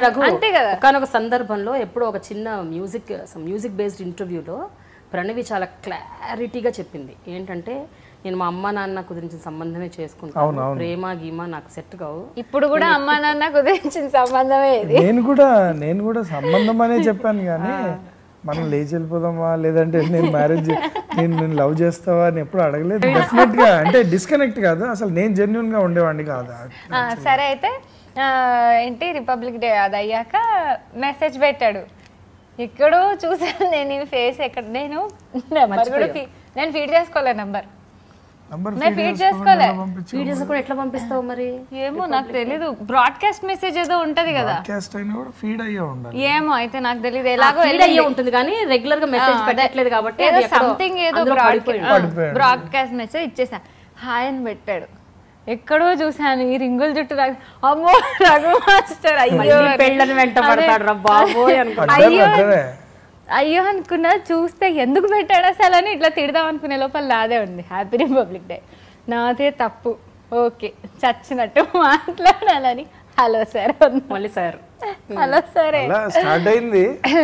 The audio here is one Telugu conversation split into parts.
రఘు అంతే కదా. ఒకనొక సందర్భంలో ఎప్పుడో ఒక చిన్న మ్యూజిక్ మ్యూజిక్ బేస్డ్ ఇంటర్వ్యూలో ప్రణవి చాలా క్లారిటీగా చెప్పింది ఏంటంటే నేను మా అమ్మ నాన్న కుదిరించిన సంబంధమే చేసుకుంటాను ప్రేమ గీమ నాకు సెట్ కావు ఇప్పుడు కూడా అమ్మా నాన్న కుదిరించిన సంబంధమే ఇది నేను కూడా నేను కూడా సంబంధం అనే చెప్పాను కానీ మనం లేచి వెళ్ళిపోదామా లేదంటే నేను మ్యారేజ్ నేను నేను లవ్ చేస్తావా అని ఎప్పుడు అడగలేదు డెఫినెట్ గా అంటే డిస్కనెక్ట్ కాదు అసలు నేను జెన్యున్ గా ఉండేవాడిని కాదు ఆ, సరే అయితే ఆ, ఏంటి రిపబ్లిక్ డే అది అయ్యాక మెసేజ్ పెట్టాడు ఎక్కడో చూసాను నేను ఈ ఫేస్ ఎక్కడ నేను నెంబర్ కూడా ఫీ- నేను ఫీడ్ చేసుకోలే నెంబర్ నంబర్ నేను ఫీడ్ చేసుకోలే వీడియోస్ కూడా ఎట్లా పంపిస్తావు మరి ఏమో నాకు తెలీదు బ్రాడ్కాస్ట్ మెసేజ్ ఏదో ఉంటది కదా క్యాస్ట్ అయినా కూడా ఫీడ్ అయ్యే ఉండాలి ఏమో అయితే నాకు తెలియదు ఎలాగో ఫీడ్ అయ్యే ఉంటుంది కానీ రెగ్యులర్ గా మెసేజ్ పెట్టట్లేదు కాబట్టి ఏదో అది ఎక్కడో సంథింగ్ ఏదో అందులో పడిపోయింది. పడిపోయాడు. బ్రాడ్కాస్ట్ మెసేజ్ ఇచ్చేసా హాయ్ అని పెట్టాడు ఎక్కడో చూసాను ఈ రింగుల జుట్టు రఘు అమ్మో రఘు మాస్టర్ అయ్యో మళ్ళీ పెళ్ళని వెంట పడతాడు రా బాబోయ్ అనుకో అడ్డమే, అయ్యో అడ్డమే. అయ్యో అనుకున్నా చూస్తే ఎందుకు పెట్టాడు అసలు అని ఇట్లా తిడదాం అనుకునే లోపల నాదే ఉంది హ్యాపీ రిపబ్లిక్ డే నాదే తప్పు ఓకే చచ్చినట్టు మాట్లాడాలని హలో సార్ మళ్ళీ సార్ హలో సరే అలా స్టార్ట్ అయింది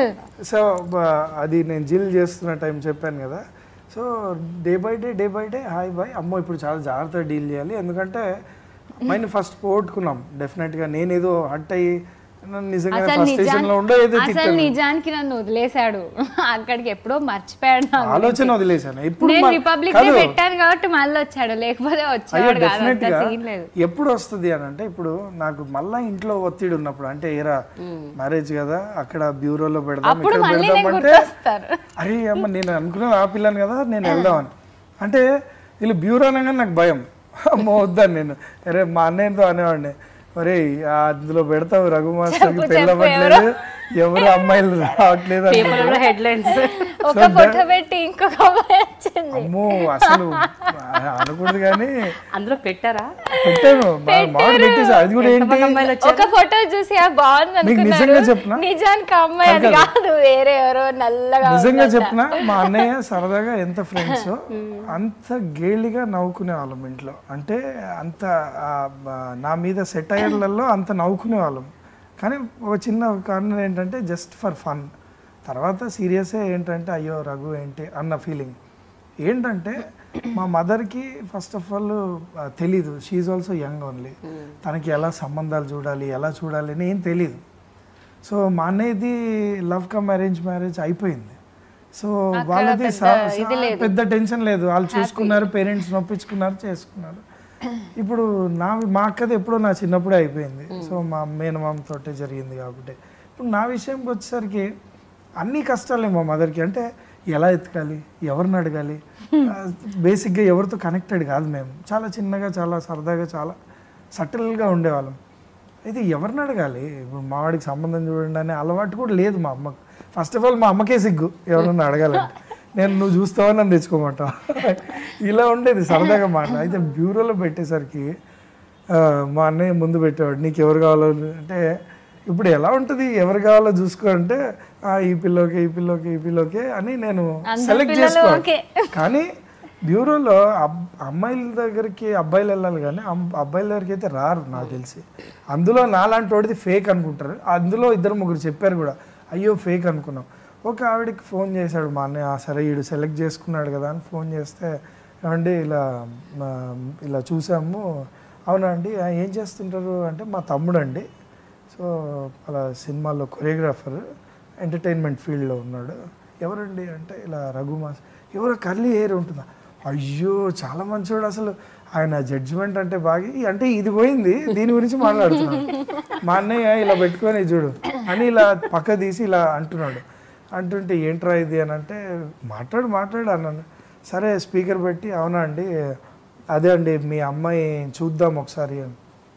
సో బ- అది నేను జిల్ చేస్తున్న టైం చెప్పాను కదా so day by day day by day hi bye అమ్మో ఇప్పుడు చాలా జాగ్రత్తగా డీల్ చేయాలి ఎందుకంటే అమ్మాయిని ఫస్ట్ పోగొట్టుకున్నాం డెఫినెట్గా నేనేదో హట్ అయ్యి నన్ను నిజంగా అసలు ఫస్ట్ స్టేషన్లో ఉండో ఏదో నిజానికి అసలు నిజానికి నన్ను వదిలేశాడు అక్కడికి ఎప్పుడో మర్చిపోయాడు నా గురించి. ఆలోచన వదిలేశాను ఇప్పుడు నేను మ- రిపబ్లిక్ డే కాదు. పెట్టాను కాబట్టి మళ్ళీ వచ్చాడు లేకపోతే అయ్యో వచ్చాడు కాదు డెఫినెట్ అంత గా సీన్ లేదు ఎప్పుడు వస్తుంది అని అంటే ఇప్పుడు నాకు మళ్ళా ఇంట్లో ఒత్తిడి ఉన్నప్పుడు అంటే ఏరా మ్యారేజ్ కదా అక్కడ బ్యూరోలో పెడదాం అప్పుడు ఇక్కడ మళ్ళీ పెడదాం నేను అంటే గుర్తొస్తాను అరే అమ్మ నేను అనుకున్నాను ఆ పిల్లని కదా నేను వెళ్దామని అంటే వీళ్ళు బ్యూరో అనగానే నాకు భయం అమ్మ వద్దాను నేను అరే మా అన్నయ్యతో అనేవాడిని ఒరే ఆ అందులో పెడతావు రఘు మాస్టర్కి పెళ్ళవట్లేదు ఎవరు అమ్మాయిలు రావట్లేదు అని పేపర్లో హెడ్ లైన్స్ ఒక ఫోటో పెట్టి ఇంకొక అమ్మాయి వచ్చింది అమ్మో అసలు అనకూడదు కానీ అందులో పెట్టారా పెట్టాను మా- మామిడి పెట్టేసి అది కూడా ఏంటి అమ్మాయిలు ఒక ఫోటో చూసి ఆ బాగుంది నీకు నిజంగా అనుకున్నారు చెప్పనా? నిజానికి ఆ అమ్మాయి అది కాదు వేరే ఎవరో నల్లగా నిజంగా చెప్పిన మా అన్నయ్య సరదాగా ఎంత ఫ్రెండ్స్ అంత గేలిగా నవ్వుకునే వాళ్ళం ఇంట్లో అంటే అంత ఆ, బ- నా మీద సెటైర్లలో అంత నవ్వుకునే వాళ్ళం కానీ ఒక చిన్న కారణం ఏంటంటే జస్ట్ ఫర్ ఫన్ తర్వాత సీరియసే ఏంటంటే అయ్యో రఘు ఏంటి అన్న ఫీలింగ్ ఏంటంటే మా మదర్కి ఫస్ట్ ఆఫ్ ఆల్ తెలీదు షీఈ్ ఆల్సో యంగ్ ఓన్లీ తనకి ఎలా సంబంధాలు చూడాలి ఎలా చూడాలి అని ఏం తెలీదు సో మా అన్నయ్యది లవ్ కమ్ అరేంజ్ మ్యారేజ్ అయిపోయింది సో వాళ్ళది స- స- పెద్ద టెన్షన్ లేదు వాళ్ళు చూసుకున్నారు పేరెంట్స్ నొప్పించుకున్నారు చేసుకున్నారు ఇప్పుడు నా మా అక్కది ఎప్పుడో నా చిన్నప్పుడే అయిపోయింది సో మా మేనమామ తోటే జరిగింది కాబట్టి ఇప్పుడు నా విషయంకి వచ్చేసరికి అన్ని కష్టాలే మా మదర్కి అంటే ఎలా ఎతకాలి ఎవరిని అడగాలి బేసిక్గా ఎవరితో కనెక్టెడ్ కాదు మేము చాలా చిన్నగా చాలా సరదాగా చాలా సటిల్గా ఉండేవాళ్ళం అయితే ఎవరిని అడగాలి ఇప్పుడు మా వాడికి సంబంధం చూడండి అనే అలవాటు కూడా లేదు మా అమ్మకు ఫస్ట్ ఆఫ్ ఆల్ మా అమ్మకే సిగ్గు ఎవరన్నా అడగాలంటే నేను నువ్వు చూస్తావా నన్ను తెచ్చుకోమంటావు ఇలా ఉండేది సరదాగా మాట అయితే బ్యూరోలో పెట్టేసరికి ఆ, మా అన్నయ్య ముందు పెట్టేవాడు నీకు ఎవరు కావాలో అంటే ఇప్పుడు ఎలా ఉంటుంది ఎవరు కావాలో చూసుకో అంటే "ఆ, ఈ పిల్లోకే ఈ పిల్లోకే ఈ పిల్లోకే అని నేను సెలెక్ట్ చేసుకోవాలి కానీ బ్యూరోలో అబ్- అమ్మాయిల దగ్గరికి అబ్బాయిలు వెళ్ళాలి కానీ అమ్- అబ్బాయిల దగ్గరికి అయితే రారు నాకు తెలిసి అందులో నాలాంటి వాడిది ఫేక్ అనుకుంటారు అందులో ఇద్దరు ముగ్గురు చెప్పారు కూడా అయ్యో ఫేక్ అనుకున్నాం ఒక ఆవిడకి ఫోన్ చేశాడు మా అన్నయ్య "ఆ, సరే వీడు సెలెక్ట్ చేసుకున్నాడు కదా అని ఫోన్ చేస్తే ఏమండి ఇలా మా, ఇలా చూసాము అవునా అండి "ఆ, ఏం చేస్తుంటారు అంటే మా తమ్ముడు అండి సో అలా సినిమాలో కొరియోగ్రాఫర్ ఎంటర్టైన్మెంట్ ఫీల్డ్లో ఉన్నాడు ఎవరండి అంటే ఇలా రఘు మాస్ ఎవరో కర్లీ హెయిర్ ఉంటుందా అయ్యో చాలా మంచివాడు అసలు ఆయన జడ్జిమెంట్ అంటే బాగా ఈ- అంటే ఇది పోయింది దీని గురించి మాట్లాడుతున్నాడు మా అన్నయ్య ఇలా పెట్టుకొని చూడు అని ఇలా పక్క తీసి ఇలా అంటున్నాడు అంటుంటే ఏంట్రా ఇది అని అంటే మాట్లాడు మాట్లాడు అన్నాను సరే స్పీకర్ పెట్టి అవునా అండి అదే అండి మీ అమ్మాయి చూద్దాం ఒకసారి అని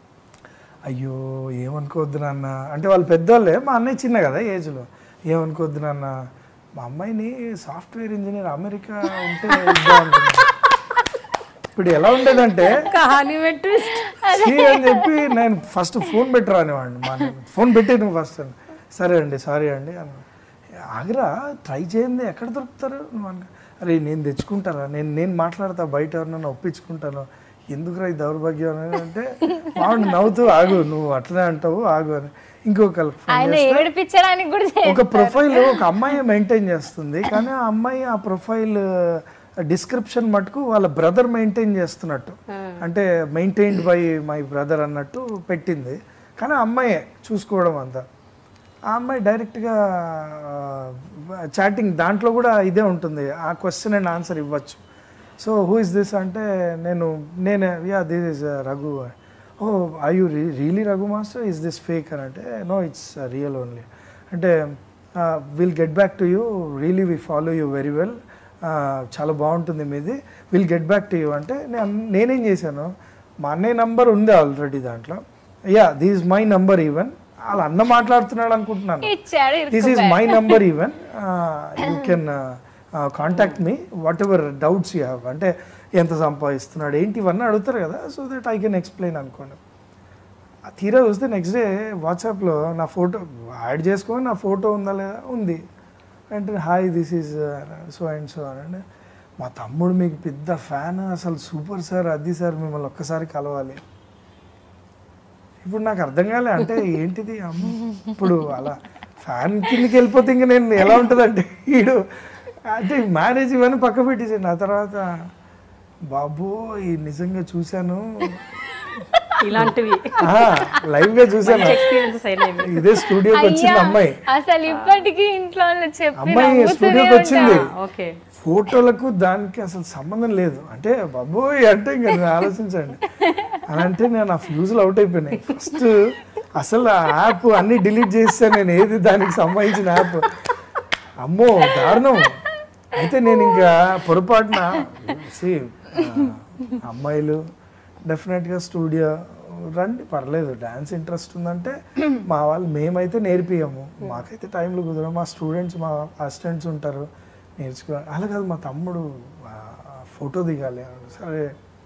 అయ్యో ఏమనుకోవద్దు నాన్న అంటే వాళ్ళు పెద్దోళ్ళే మా అన్నయ్య చిన్న కదా ఏజ్లో ఏమనుకోవద్దు నాన్న మా అమ్మాయిని సాఫ్ట్వేర్ ఇంజనీర్ అమెరికా ఉంటే ఇద్దాం అనుకున్నాను. ఇప్పుడు ఎలా ఉండేదంటే కహాని పెట్టు "ఛీ" అని చెప్పి నేను ఫస్ట్ ఫోన్ పెట్టరా అనేవాడిని మా అన్నయ్య ఫోన్ పెట్టి నువ్వు ఫస్ట్ అని సరే అండి సారీ అండి అన్న ఆగరా ట్రై చేయండి ఎక్కడ దొరుకుతారు నువ్వు అన్న అరే నేను తెచ్చుకుంటారా నేను నేను మాట్లాడతా బయట ఎవరినైనా ఒప్పించుకుంటాను ఎందుకురా ఈ దౌర్భాగ్యం అని అంటే మామిడి నవ్వుతూ ఆగు నువ్వు అట్లనే అంటావు ఆగు అని ఇంకొకరికి ఫోన్ ఆయన ఏడిపించడానికి కూడా చే- ఒక ప్రొఫైల్ ఒక అమ్మాయి మెయింటైన్ చేస్తుంది కానీ ఆ అమ్మాయి ఆ ప్రొఫైల్ డిస్క్రిప్షన్ మటుకు వాళ్ళ బ్రదర్ మెయింటైన్ చేస్తున్నట్టు అంటే మెయింటైన్డ్ బై మై బ్రదర్ అన్నట్టు పెట్టింది కానీ ఆ అమ్మాయే చూసుకోవడం అంతా ఆ అమ్మాయి డైరెక్ట్గా చాటింగ్ దాంట్లో కూడా ఇదే ఉంటుంది ఆ క్వశ్చన్ అండ్ ఆన్సర్ ఇవ్వచ్చు సో హూ ఇస్ దిస్ అంటే నేను నేను yeah this is Raghu oh I you really Raghu master is this fake అని అంటే నో ఇట్స్ రియల్ ఓన్లీ అంటే will get back to you really we follow you very well చాలా బాగుంటుంది మీది will get back to you అంటే నేను- నేనేం చేశాను మా అన్నయ్య నంబర్ ఉంది ఆల్రెడీ దాంట్లో yeah this my number even వాళ్ళ అన్న మాట్లాడుతున్నాడు అనుకుంటున్నాను ఇచ్చాడు this is my number even you can contact me whatever doubts you have అంటే ఎంత సంపాదిస్తున్నాడు ఏంటి ఇవన్నీ అడుగుతారు కదా so that I can explain అనుకోండి ఆ తీరా చూస్తే నెక్స్ట్ డే వాట్సాప్లో నా ఫోటో యాడ్ చేసుకొని నా ఫోటో ఉందా లేదా ఉంది అంటే hi this is so and so అని అంటే మా తమ్ముడు మీకు పెద్ద ఫ్యాన్ అసలు సూపర్ సార్ అది సార్ మిమ్మల్ని ఒక్కసారి కలవాలి ఇప్పుడు నాకు అర్థం కాలే అంటే ఏంటిది అమ్మ ఇప్పుడు అలా ఫ్యాన్ కిందకి వెళ్ళిపోతే ఇంకా నేను ఎలా ఉంటుందంటే ఈడు అంటే మ్యారేజ్ ఇవన్నీ పక్క పెట్టేసాను ఆ తర్వాత బాబు ఈ నిజంగా చూశాను ఇలాంటివి లైవ్ గా చూశాను ఎక్స్పీరియన్సెస్ అయినాయి ఇదే స్టూడియోకి వచ్చింది అమ్మాయి అసలు ఇప్పటికీ ఇంట్లో చెప్పి అమ్మాయి నవ్వుతూనే స్టూడియోకి వచ్చింది ఓకే ఫోటోలకు దానికి అసలు సంబంధం లేదు అంటే బాబోయ్ అంటే ఇంకా నేను ఆలోచించండి అని అంటే నేను ఆ ఫ్యూజులు అవుట్ అయిపోయినాయి ఫస్ట్ అసలు ఆ యాప్ అన్ని డిలీట్ చేస్తాను నేను ఏది దానికి సంబంధించిన యాప్ అమ్మో దారుణం అయితే నేను ఇంకా పొరపాటున see, ఆ, అమ్మాయిలు డెఫినెట్గా స్టూడియో రండి పర్లేదు డ్యాన్స్ ఇంట్రెస్ట్ ఉందంటే మా వాళ్ళు మేమైతే నేర్పియము మాకైతే టైంలో కుదరదు మా స్టూడెంట్స్ మా అసిస్టెంట్స్ ఉంటారు నేర్చుకో అలా కాదు మా తమ్ముడు ఫోటో దిగాలి అన్నాడు. సరే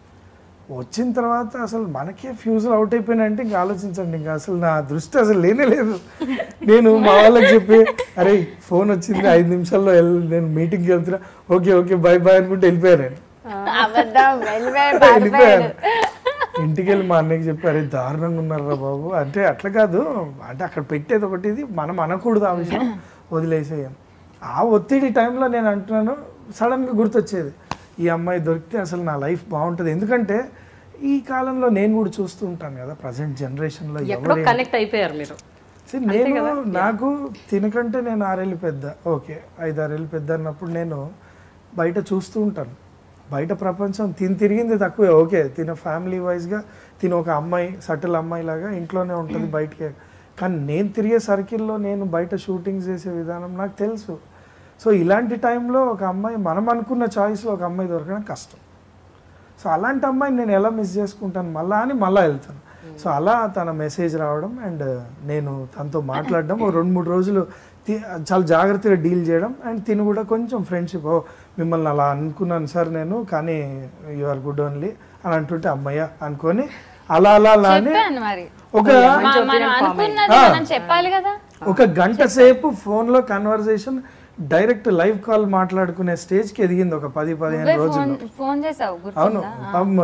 వచ్చిన తర్వాత అసలు మనకే ఫ్యూజులు అవుట్ అయిపోయినాయంటే ఇంకా ఆలోచించండి ఇంకా అసలు నా దృష్టి అసలు లేనే లేదు నేను మా వాళ్ళకి చెప్పి అరే ఫోన్ వచ్చింది ఐదు నిమిషాల్లో వెళ్ నేను మీటింగ్కి వెళ్తున్నా ఓకే ఓకే బాయ్ బాయ్ అనుకుంటే వెళ్ళిపోయాను నేను అబద్ధం వెళ్ళిపోయాడు, వెళ్ళిపోయాను పారిపోయాడు. ఇంటికి వెళ్ళి మా అన్నయ్యకి చెప్పి అరే దారుణంగా ఉన్నారా బాబు అంటే అట్లా కాదు అంటే అక్కడ పెట్టేది ఒకటి ఇది మనం అనకూడదు ఆ విషయం వదిలేసేయం ఆ ఒత్తిడి టైంలో నేను అంటున్నాను సడన్గా గుర్తొచ్చేది ఈ అమ్మాయి దొరికితే అసలు నా లైఫ్ బాగుంటుంది ఎందుకంటే ఈ కాలంలో నేను కూడా చూస్తూ ఉంటాను కదా ప్రజెంట్ జనరేషన్లో ఎక్కడో ఎవరు కనెక్ట్ అయిపోయారు మీరు See, నేను నాకు తినకంటే నేను ఆరేళ్ళు పెద్ద ఓకే ఐదు ఆరేళ్ళు పెద్ద అన్నప్పుడు నేను బయట చూస్తూ ఉంటాను బయట ప్రపంచం తిని తిరిగింది తక్కువే ఓకే తిన ఫ్యామిలీ వైజ్గా తిన ఒక అమ్మాయి సటిల్ అమ్మాయి లాగా ఇంట్లోనే ఉంటుంది బయటికి కానీ నేను తిరిగే సర్కిల్లో నేను బయట షూటింగ్స్ చేసే విధానం నాకు తెలుసు సో ఇలాంటి టైంలో ఒక అమ్మాయి మనం అనుకున్న చాయిస్లో ఒక అమ్మాయి దొరకడం కష్టం సో అలాంటి అమ్మాయిని నేను ఎలా మిస్ చేసుకుంటాను మళ్ళా అని మళ్ళా వెళ్తాను సో అలా తన మెసేజ్ రావడం అండ్ నేను తనతో మాట్లాడడం ఓ రెండు మూడు రోజులు తి- చాలా జాగ్రత్తగా డీల్ చేయడం అండ్ తిని కూడా కొంచెం ఫ్రెండ్షిప్ ఓ మిమ్మల్ని అలా అనుకున్నాను సార్ నేను కానీ యు ఆర్ గుడ్ ఓన్లీ అని అంటుంటే అమ్మయ్య అనుకొని అలా అలా అలా అని చెప్పాను మరి ఒక మా- మనం అనుకున్నది మనం చెప్పాలి కదా ఒక గంట సేపు ఫోన్లో కన్వర్జేషన్ డైరెక్ట్ లైవ్ కాల్ మాట్లాడుకునే స్టేజ్కి ఎదిగింది ఒక పది పదిహేను నువ్వే రోజుల్లో ఫోన్ ఫోన్ చేసావు అవును గుర్తుందా అమ్మ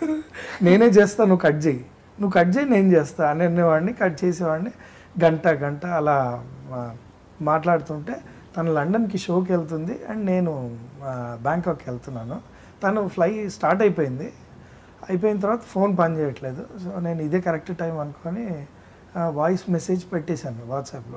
నేనే చేస్తా నువ్వు కట్ చేయి నువ్వు కట్ చేయి నేను చేస్తా అని అనేవాడిని కట్ చేసేవాడిని గంట గంట అలా ఆ, మాట్లాడుతుంటే తను లండన్కి షోకి వెళ్తుంది అండ్ నేను ఆ, బ్యాంకాక్కి వెళ్తున్నాను తను ఫ్లై స్టార్ట్ అయిపోయింది అయిపోయిన తర్వాత ఫోన్ పని చేయట్లేదు సో నేను ఇదే కరెక్ట్ టైం అనుకొని వాయిస్ మెసేజ్ పెట్టేశాను వాట్సాప్లో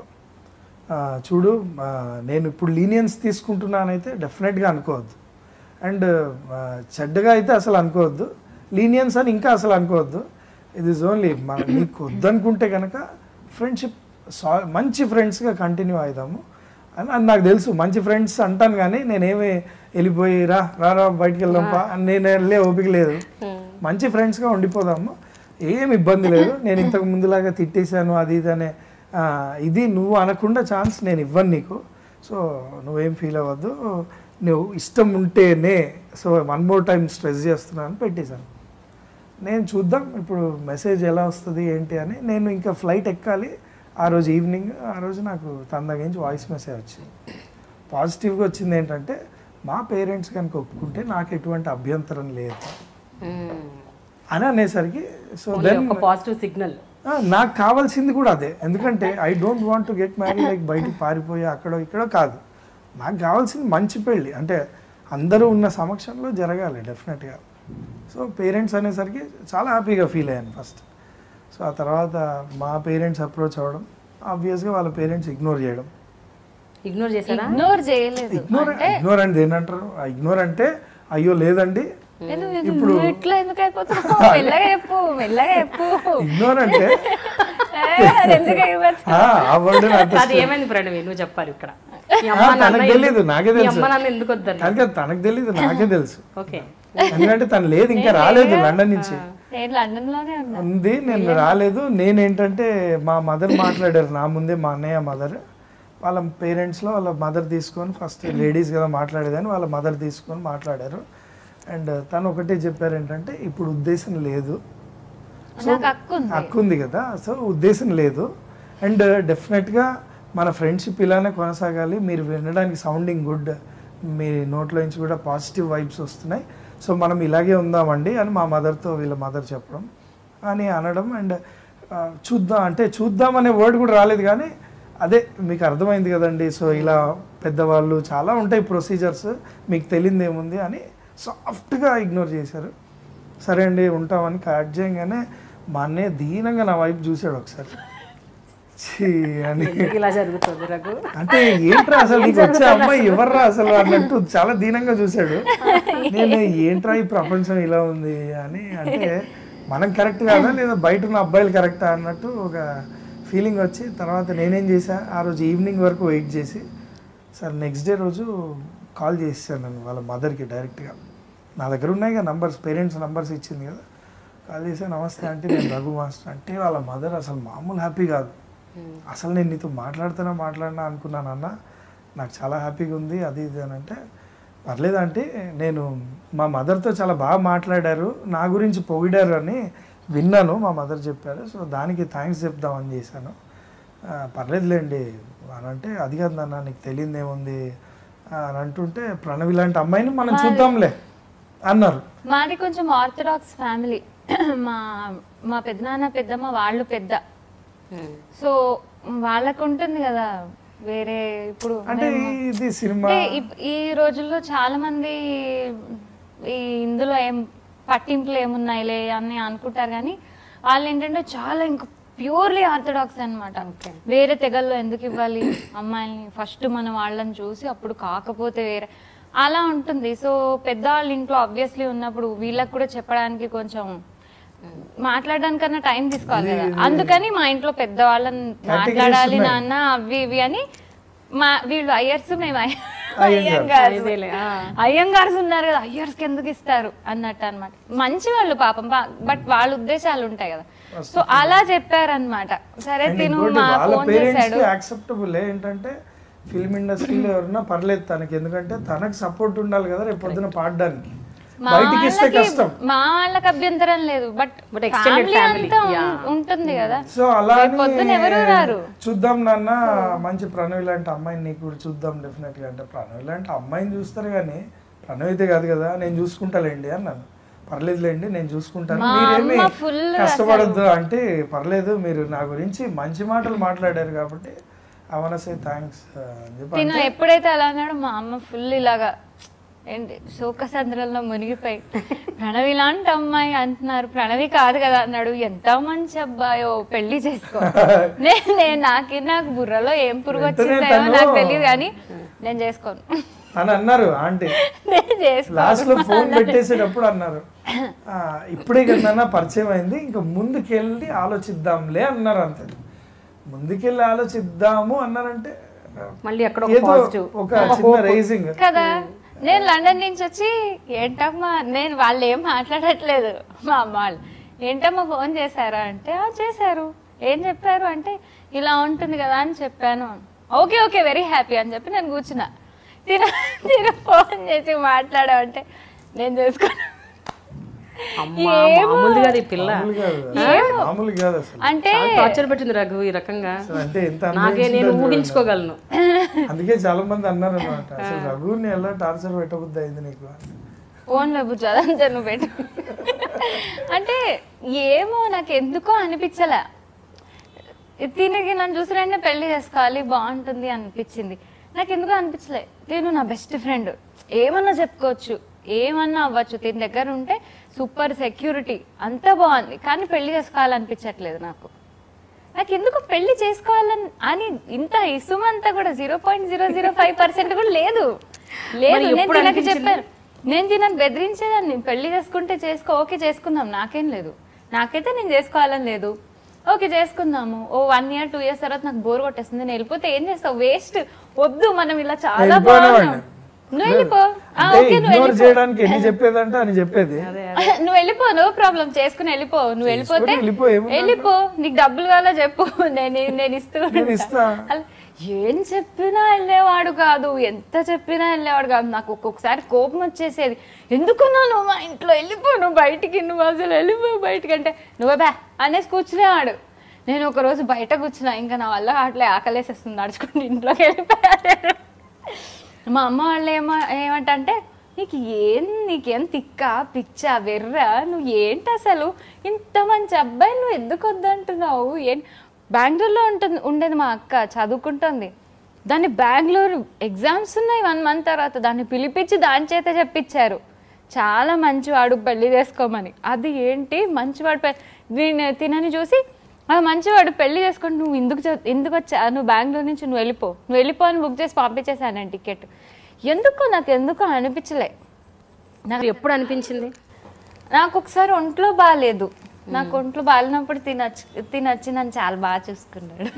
ఆ, చూడు ఆ, నేను ఇప్పుడు లీనియన్స్ తీసుకుంటున్నానైతే డెఫినెట్గా అనుకోవద్దు అండ్ ఆ, చెడ్డగా అయితే అసలు అనుకోవద్దు లీనియన్స్ అని ఇంకా అసలు అనుకోవద్దు ఇది ఇస్ ఓన్లీ మన నీకు వద్దనుకుంటే కనుక ఫ్రెండ్షిప్ సా మంచి ఫ్రెండ్స్గా కంటిన్యూ అవుదాము అని అని నాకు తెలుసు మంచి ఫ్రెండ్స్ అంటాను కానీ నేనేమి వెళ్ళిపోయి రా రా రా బయటికి వెళ్దాంపా అని నేను వెళ్ళే ఓపిక లేదు మంచి ఫ్రెండ్స్గా ఉండిపోదాము ఏం ఇబ్బంది లేదు నేను ఇంతకు ముందులాగా తిట్టేశాను అది ఇది అనే ఆ, ఇది నువ్వు అనకుండా ఛాన్స్ నేను ఇవ్వను నీకు సో నువ్వేం ఫీల్ అవ్వద్దు నువ్వు ఇష్టం ఉంటేనే so one more time stress చేస్తున్నాను అని పెట్టేశాను నేను చూద్దాం ఇప్పుడు మెసేజ్ ఎలా వస్తుంది ఏంటి అని నేను ఇంకా ఫ్లైట్ ఎక్కాలి ఆ రోజు ఈవినింగ్ ఆ రోజు నాకు తన దగ్గర నుంచి వాయిస్ మెసేజ్ వచ్చింది పాజిటివ్గా వచ్చింది ఏంటంటే మా పేరెంట్స్ కనుక ఒప్పుకుంటే నాకు ఎటువంటి అభ్యంతరం లేదు అని అనేసరికి సో Only దెన్ ఒక పాజిటివ్ సిగ్నల్ నాకు కావాల్సింది కూడా అదే ఎందుకంటే I don't want to get marry like బయటికి పారిపోయి అక్కడో ఇక్కడో కాదు నాకు కావాల్సింది మంచి పెళ్ళి అంటే అందరూ ఉన్న సమక్షంలో జరగాలి డెఫినెట్గా సో పేరెంట్స్ అనేసరికి చాలా హ్యాపీగా ఫీల్ అయ్యాను ఫస్ట్ సో ఆ తర్వాత మా పేరెంట్స్ అప్రోచ్ అవ్వడం ఆబ్వియస్గా వాళ్ళ పేరెంట్స్ ఇగ్నోర్ చేయడం ఇగ్నోర్ చేశారా ఇగ్నోర్ చేయలేదు ఇగ్నోర్ ఇగ్నోర్ అంటే ఏంటంటారు ఇగ్నోర్ అంటే అయ్యో లేదండి ఎందుకు ఎందుకు నువ్వు ఇట్లా ఎందుకు అయిపోతున్నావు మెల్లగా చెప్పు మెల్లగా చెప్పు ఇగ్నోర్ అంటే ఏ, అది ఎందుకు అయిపోతుంది ఆ, ఆ వర్డ్ నాకు అది ఏమైంది ప్రణవి నువ్వు చెప్పాలి ఇక్కడ మీ అమ్మ ఆ, నాన్న తనకు తెలీదు నాకే మీ తెలుసు అమ్మ నాన్న ఎందుకు వద్దని కాదు కదా, తనకు తెలీదు నాకే తెలుసు ఓకే ఎందుకంటే తను లేదు ఇంకా రాలేదు లండన్ నుంచి నేను లండన్ లోనే ఉన్నా ఉంది నేను రాలేదు నేనేంటంటే మా మదర్ మాట్లాడారు నా ముందే మా అన్నయ్య మదర్ వాళ్ళ పేరెంట్స్లో వాళ్ళ మదర్ తీసుకొని ఫస్ట్ లేడీస్ కదా మాట్లాడేదని వాళ్ళ మదర్ తీసుకొని మాట్లాడారు అండ్ తను ఒకటే చెప్పారు ఏంటంటే ఇప్పుడు ఉద్దేశం లేదు నాకు హక్కు ఉంది హక్కు ఉంది కదా సో ఉద్దేశం లేదు అండ్ డెఫినెట్గా మన ఫ్రెండ్షిప్ ఇలానే కొనసాగాలి మీరు వినడానికి సౌండింగ్ గుడ్ మీ నోట్లో నుంచి కూడా పాజిటివ్ వైబ్స్ వస్తున్నాయి సో మనం ఇలాగే ఉందామండి అని మా మదర్తో వీళ్ళ మదర్ చెప్పడం అని అనడం అండ్ చూద్దాం అంటే చూద్దాం అనే వర్డ్ కూడా రాలేదు కానీ అదే మీకు అర్థమైంది కదండి సో ఇలా పెద్దవాళ్ళు చాలా ఉంటాయి ప్రొసీజర్స్ మీకు తెలియదు ఏముంది అని సాఫ్ట్గా ఇగ్నోర్ చేశారు సరే అండి ఉంటామని కట్ చేయగానే మా అన్నయ్య దీనంగా నా వైపు చూశాడు ఒకసారి ఛీ అని ఎందుకు ఇలా జరుగుతుంది రఘు అంటే ఏంట్రా అసలు నీకు వచ్చే అమ్మాయి ఎవర్రా అసలు అన్నట్టు చాలా దీనంగా చూశాడు నేను ఏంట్రా ఈ ప్రపంచం ఇలా ఉంది అని అంటే మనం కరెక్ట్ కాదా లేదా బయట ఉన్న అబ్బాయిలు కరెక్టా అన్నట్టు ఒక ఫీలింగ్ వచ్చి తర్వాత నేనేం చేశా ఆ రోజు ఈవినింగ్ వరకు వెయిట్ చేసి సార్ నెక్స్ట్ డే రోజు కాల్ చేసాను నేను వాళ్ళ మదర్కి డైరెక్ట్గా నా దగ్గర ఉన్నాయి కదా నంబర్స్ పేరెంట్స్ నంబర్స్ ఇచ్చింది కదా కాల్ చేసా నమస్తే అంటే నేను రఘు మాస్టర్ అంటే వాళ్ళ మదర్ అసలు మామూలు హ్యాపీ కాదు అసలు నేను నీతో మాట్లాడుతున్నా మాట్లాడినా అనుకున్నాను అన్న నాకు చాలా హ్యాపీగా ఉంది అది ఇది అని అంటే పర్లేదు అంటే నేను మా మదర్తో చాలా బాగా మాట్లాడారు నా గురించి పొగిడారు అని విన్నాను మా మదర్ చెప్పారు సో దానికి థ్యాంక్స్ చెప్దామని చేశాను "ఆ, పర్లేదులేండి అని అంటే అది కాదు నాన్న నీకు తెలియదు ఏముంది అని అంటుంటే ప్రణవి లాంటి అమ్మాయిని మనం చూద్దాంలే అన్నారు మాది కొంచెం ఆర్థడాక్స్ ఫ్యామిలీ మా మా పెద్దనాన్న పెద్దమ్మ వాళ్ళు పెద్ద సో వాళ్ళకు ఉంటుంది కదా వేరే ఇప్పుడు అంటే ఇది సినిమా అంటే ఇప్- ఈ రోజుల్లో చాలా మంది ఈ ఇందులో ఏం పట్టింపులు ఏమున్నాయిలే అని అనుకుంటారు కానీ వాళ్ళు ఏంటంటే చాలా ఇంకా ప్యూర్లీ ఆర్థడాక్స్ అన్నమాట వేరే తెగల్లో ఎందుకు ఇవ్వాలి అమ్మాయిల్ని ఫస్ట్ మనం వాళ్ళని చూసి అప్పుడు కాకపోతే వేరే అలా ఉంటుంది సో పెద్దవాళ్ళ ఇంట్లో ఆబ్వియస్లీ ఉన్నప్పుడు వీళ్ళకి కూడా చెప్పడానికి కొంచెం మాట్లాడడానికన్నా టైం తీసుకోవాలి కదా అందుకని మా ఇంట్లో పెద్దవాళ్ళని మాట్లాడాలి నాన్న అవి ఇవి అని మా వీళ్ళు అయ్యర్స్ మేము అయ్య- అయ్యంగార్స్ ఇదేలే, ఆ. అయ్యంగార్స్ ఉన్నారు కదా అయ్యర్స్కి ఎందుకు ఇస్తారు అన్నట్టు అనమాట మంచి వాళ్ళు పాపం బట్ వాళ్ళ ఉద్దేశాలు ఉంటాయి కదా సో అలా చెప్పారనమాట సరే అండ్ తిను ఇంకోటి మా వాళ్ళ ఫోన్ పేరెంట్స్ చేశాడు యాక్సెప్టబుల్ ఏంటంటే ఫిల్మ్ ఇండస్ట్రీలో ఎవరన్నా పర్లేదు తనకి ఎందుకంటే తనకు సపోర్ట్ ఉండాలి కదా రేపు పొద్దున పాడడానికి మా బయటికి ఇస్తే వాళ్ళకి కష్టం మా వాళ్ళకి అభ్యంతరం లేదు but But extended family family, అంతా ఉం- yeah. ఉంటుంది కదా సో అలా రేపు పొద్దున ఎవరు రారు చూద్దాం నాన్న మంచి ప్రణవి లాంటి అమ్మాయిని నీకు కూడా చూద్దాం డెఫినెట్ గా అంటే ప్రణవి లాంటి అమ్మాయిని చూస్తారు కానీ ప్రణవి అయితే కాదు కదా నేను చూసుకుంటాలేండి అన్నాను పర్లేదులేండి నేను చూసుకుంటాను మా మీరేమి అమ్మ full కష్టపడద్దు అంటే పర్లేదు మీరు నా గురించి మంచి మాటలు మాట్లాడారు కాబట్టి అవనసే థ్యాంక్స్ అని చెప్పి తిను ఎప్పుడైతే అలా అన్నాడో మా అమ్మ ఫుల్ ఇలాగా ఏంటి శోకసంద్రంలో మునిగిపోయి ప్రణవి లాంటి అమ్మాయి అంటున్నారు ప్రణవి కాదు కదా అన్నాడు ఎంత మంచి అబ్బాయో పెళ్లి చేసుకో నేను నేను నాకే నాకు బుర్రలో ఏం పురుగు వెంటనే వచ్చిందో తను- నాకు తెలియదు కానీ నేను చేసుకోను అని అన్నారు ఆంటీ నేను చేసుకోను లాస్ట్ లో ఫోన్ పెట్టేసేటప్పుడు అన్నారు "ఆ, ఇప్పుడే కదా పరిచయం అయింది ఇంకా ముందుకెళ్ళి ఆలోచిద్దాంలే అన్నారు అంతే ముందుకెళ్ళి ఆలోచిద్దాము అన్నారంటే మళ్ళీ అక్కడ ఒక ఏదో పాజిటివ్ ఒక చిన్న రైజింగ్ కదా నేను లండన్ నుంచి వచ్చి ఏంటమ్మా నేను వాళ్ళు ఏం మాట్లాడట్లేదు మా అమ్మ వాళ్ళు ఏంటమ్మా ఫోన్ చేశారా అంటే "ఆ, చేశారు ఏం చెప్పారు అంటే ఇలా ఉంటుంది కదా అని చెప్పాను ఓకే ఓకే వెరీ హ్యాపీ అని చెప్పి నేను కూర్చున్నా తిన తిన ఫోన్ చేసి మాట్లాడామంటే నేను చేసుకోను అమ్మ మామూలు కాదు ఈ పిల్ల మామూలు కాదు మామూలు కాదు అసలు అంటే చాలా టార్చర్ పెట్టింది రఘు ఈ రకంగా అసలు అంటే ఎంత నాకే నేను అన్వయించిందో ఊహించుకోగలను అందుకే చాలా మంది అన్నారు అనమాట అసలు రఘుని ఎలా టార్చర్ పెట్టబుద్ది అయింది నీకు అని. ఫోన్లో బుజ్జు అదంతా నువ్వు పెట్టు అంటే ఏమో నాకు ఎందుకో అనిపించలే తినకి నన్ను చూసినంటే పెళ్లి చేసుకోవాలి బాగుంటుంది అనిపించింది నాకు ఎందుకో అనిపించలే నేను నా బెస్ట్ ఫ్రెండ్ ఏమన్నా చెప్పుకోవచ్చు ఏమన్నా అవ్వచ్చు దీని దగ్గర ఉంటే సూపర్ సెక్యూరిటీ అంతా బాగుంది కానీ పెళ్లి చేసుకోవాలనిపించట్లేదు నాకు నాకు ఎందుకు పెళ్లి చేసుకోవాలని అని ఇంత ఇసుమంతా కూడా zero point zero zero five percent కూడా లేదు లేదు మరి నేను ఎప్పుడు తినకి అనిపించింది? చెప్పాను నేను తినని బెదిరించేదాన్ని పెళ్లి చేసుకుంటే చేసుకో ఓకే చేసుకుందాం నాకేం లేదు నాకైతే నేను చేసుకోవాలని లేదు ఓకే చేసుకుందాము oh one year two years తర్వాత నాకు బోర్ కొట్టేస్తుంది నేను వెళ్ళిపోతే ఏం చేస్తావు వేస్ట్ వద్దు మనం ఇలా చాలా వెళ్ళిపోనేవాడిని. బాగున్నాం నువ్వు వెళ్ళిపో ఆ, అంటే ఓకే నువ్వు ఇగ్నోర్ వెళ్ళిపో చేయడానికి ఎన్ని చెప్పేదంటే అని చెప్పేది నువ్వు వెళ్ళిపో నో ప్రాబ్లం చేసుకుని వెళ్ళిపో నువ్వు వెళ్ళిపోతే వెళ్ళిపో, ఏముంది వెళ్ళిపో నీకు డబ్బులు కావాలో చెప్పు నేను నేను ఇస్తూ నేను ఇస్తా. అలా ఏం చెప్పినా వెళ్ళేవాడు కాదు ఎంత చెప్పినా వెళ్ళేవాడు కాదు నాకు ఒక్కొక్కసారి కోపం వచ్చేసేది ఎందుకున్నా నువ్వు మా ఇంట్లో వెళ్ళిపో నువ్వు బయటికి నువ్వు అసలు వెళ్ళిపో బయటికి అంటే నువ్వే బా అనేసి కూర్చునేవాడు నేను ఒక రోజు బయట కూర్చున్నా ఇంకా నా వల్ల అట్లే ఆకలేసేస్తుంది నడుచుకుంటూ ఇంట్లోకి వెళ్ళిపోయాను మా అమ్మ వాళ్ళు ఏమ ఏమంటే నీకు ఏం నీకేం తిక్క పిచ్చ వెర్ర నువ్వు ఏంటి అసలు ఇంత మంచి అబ్బాయి నువ్వు ఎందుకు వద్దంటున్నావు ఏం బెంగళూరులో ఉంటుంది ఉండేది మా అక్క చదువుకుంటుంది దాన్ని బెంగళూరు ఎగ్జామ్స్ ఉన్నాయి వన్ మంత్ తర్వాత దాన్ని పిలిపించి దాని చేత చెప్పించారు చాలా మంచివాడు పెళ్లి చేసుకోమని అది ఏంటి మంచివాడు పె- వీడిని తినని చూసి ఆ మంచివాడు పెళ్లి చేసుకొని నువ్వు ఎందుకు చ- ఎందుకు వచ్చా నువ్వు బెంగళూరు నుంచి నువ్వు వెళ్ళిపో నువ్వు వెళ్ళిపో అని బుక్ చేసి పంపించేశాను నేను టికెట్ ఎందుకు నాకు ఎందుకు అనిపించలే నాకు ఎప్పుడు అనిపించింది నాకు ఒకసారి ఒంట్లో బాగాలేదు నాకు ఒంట్లో బాగాలేనప్పుడు తినచ్చు తినచ్చి నన్ను చాలా బాగా చూసుకున్నాడు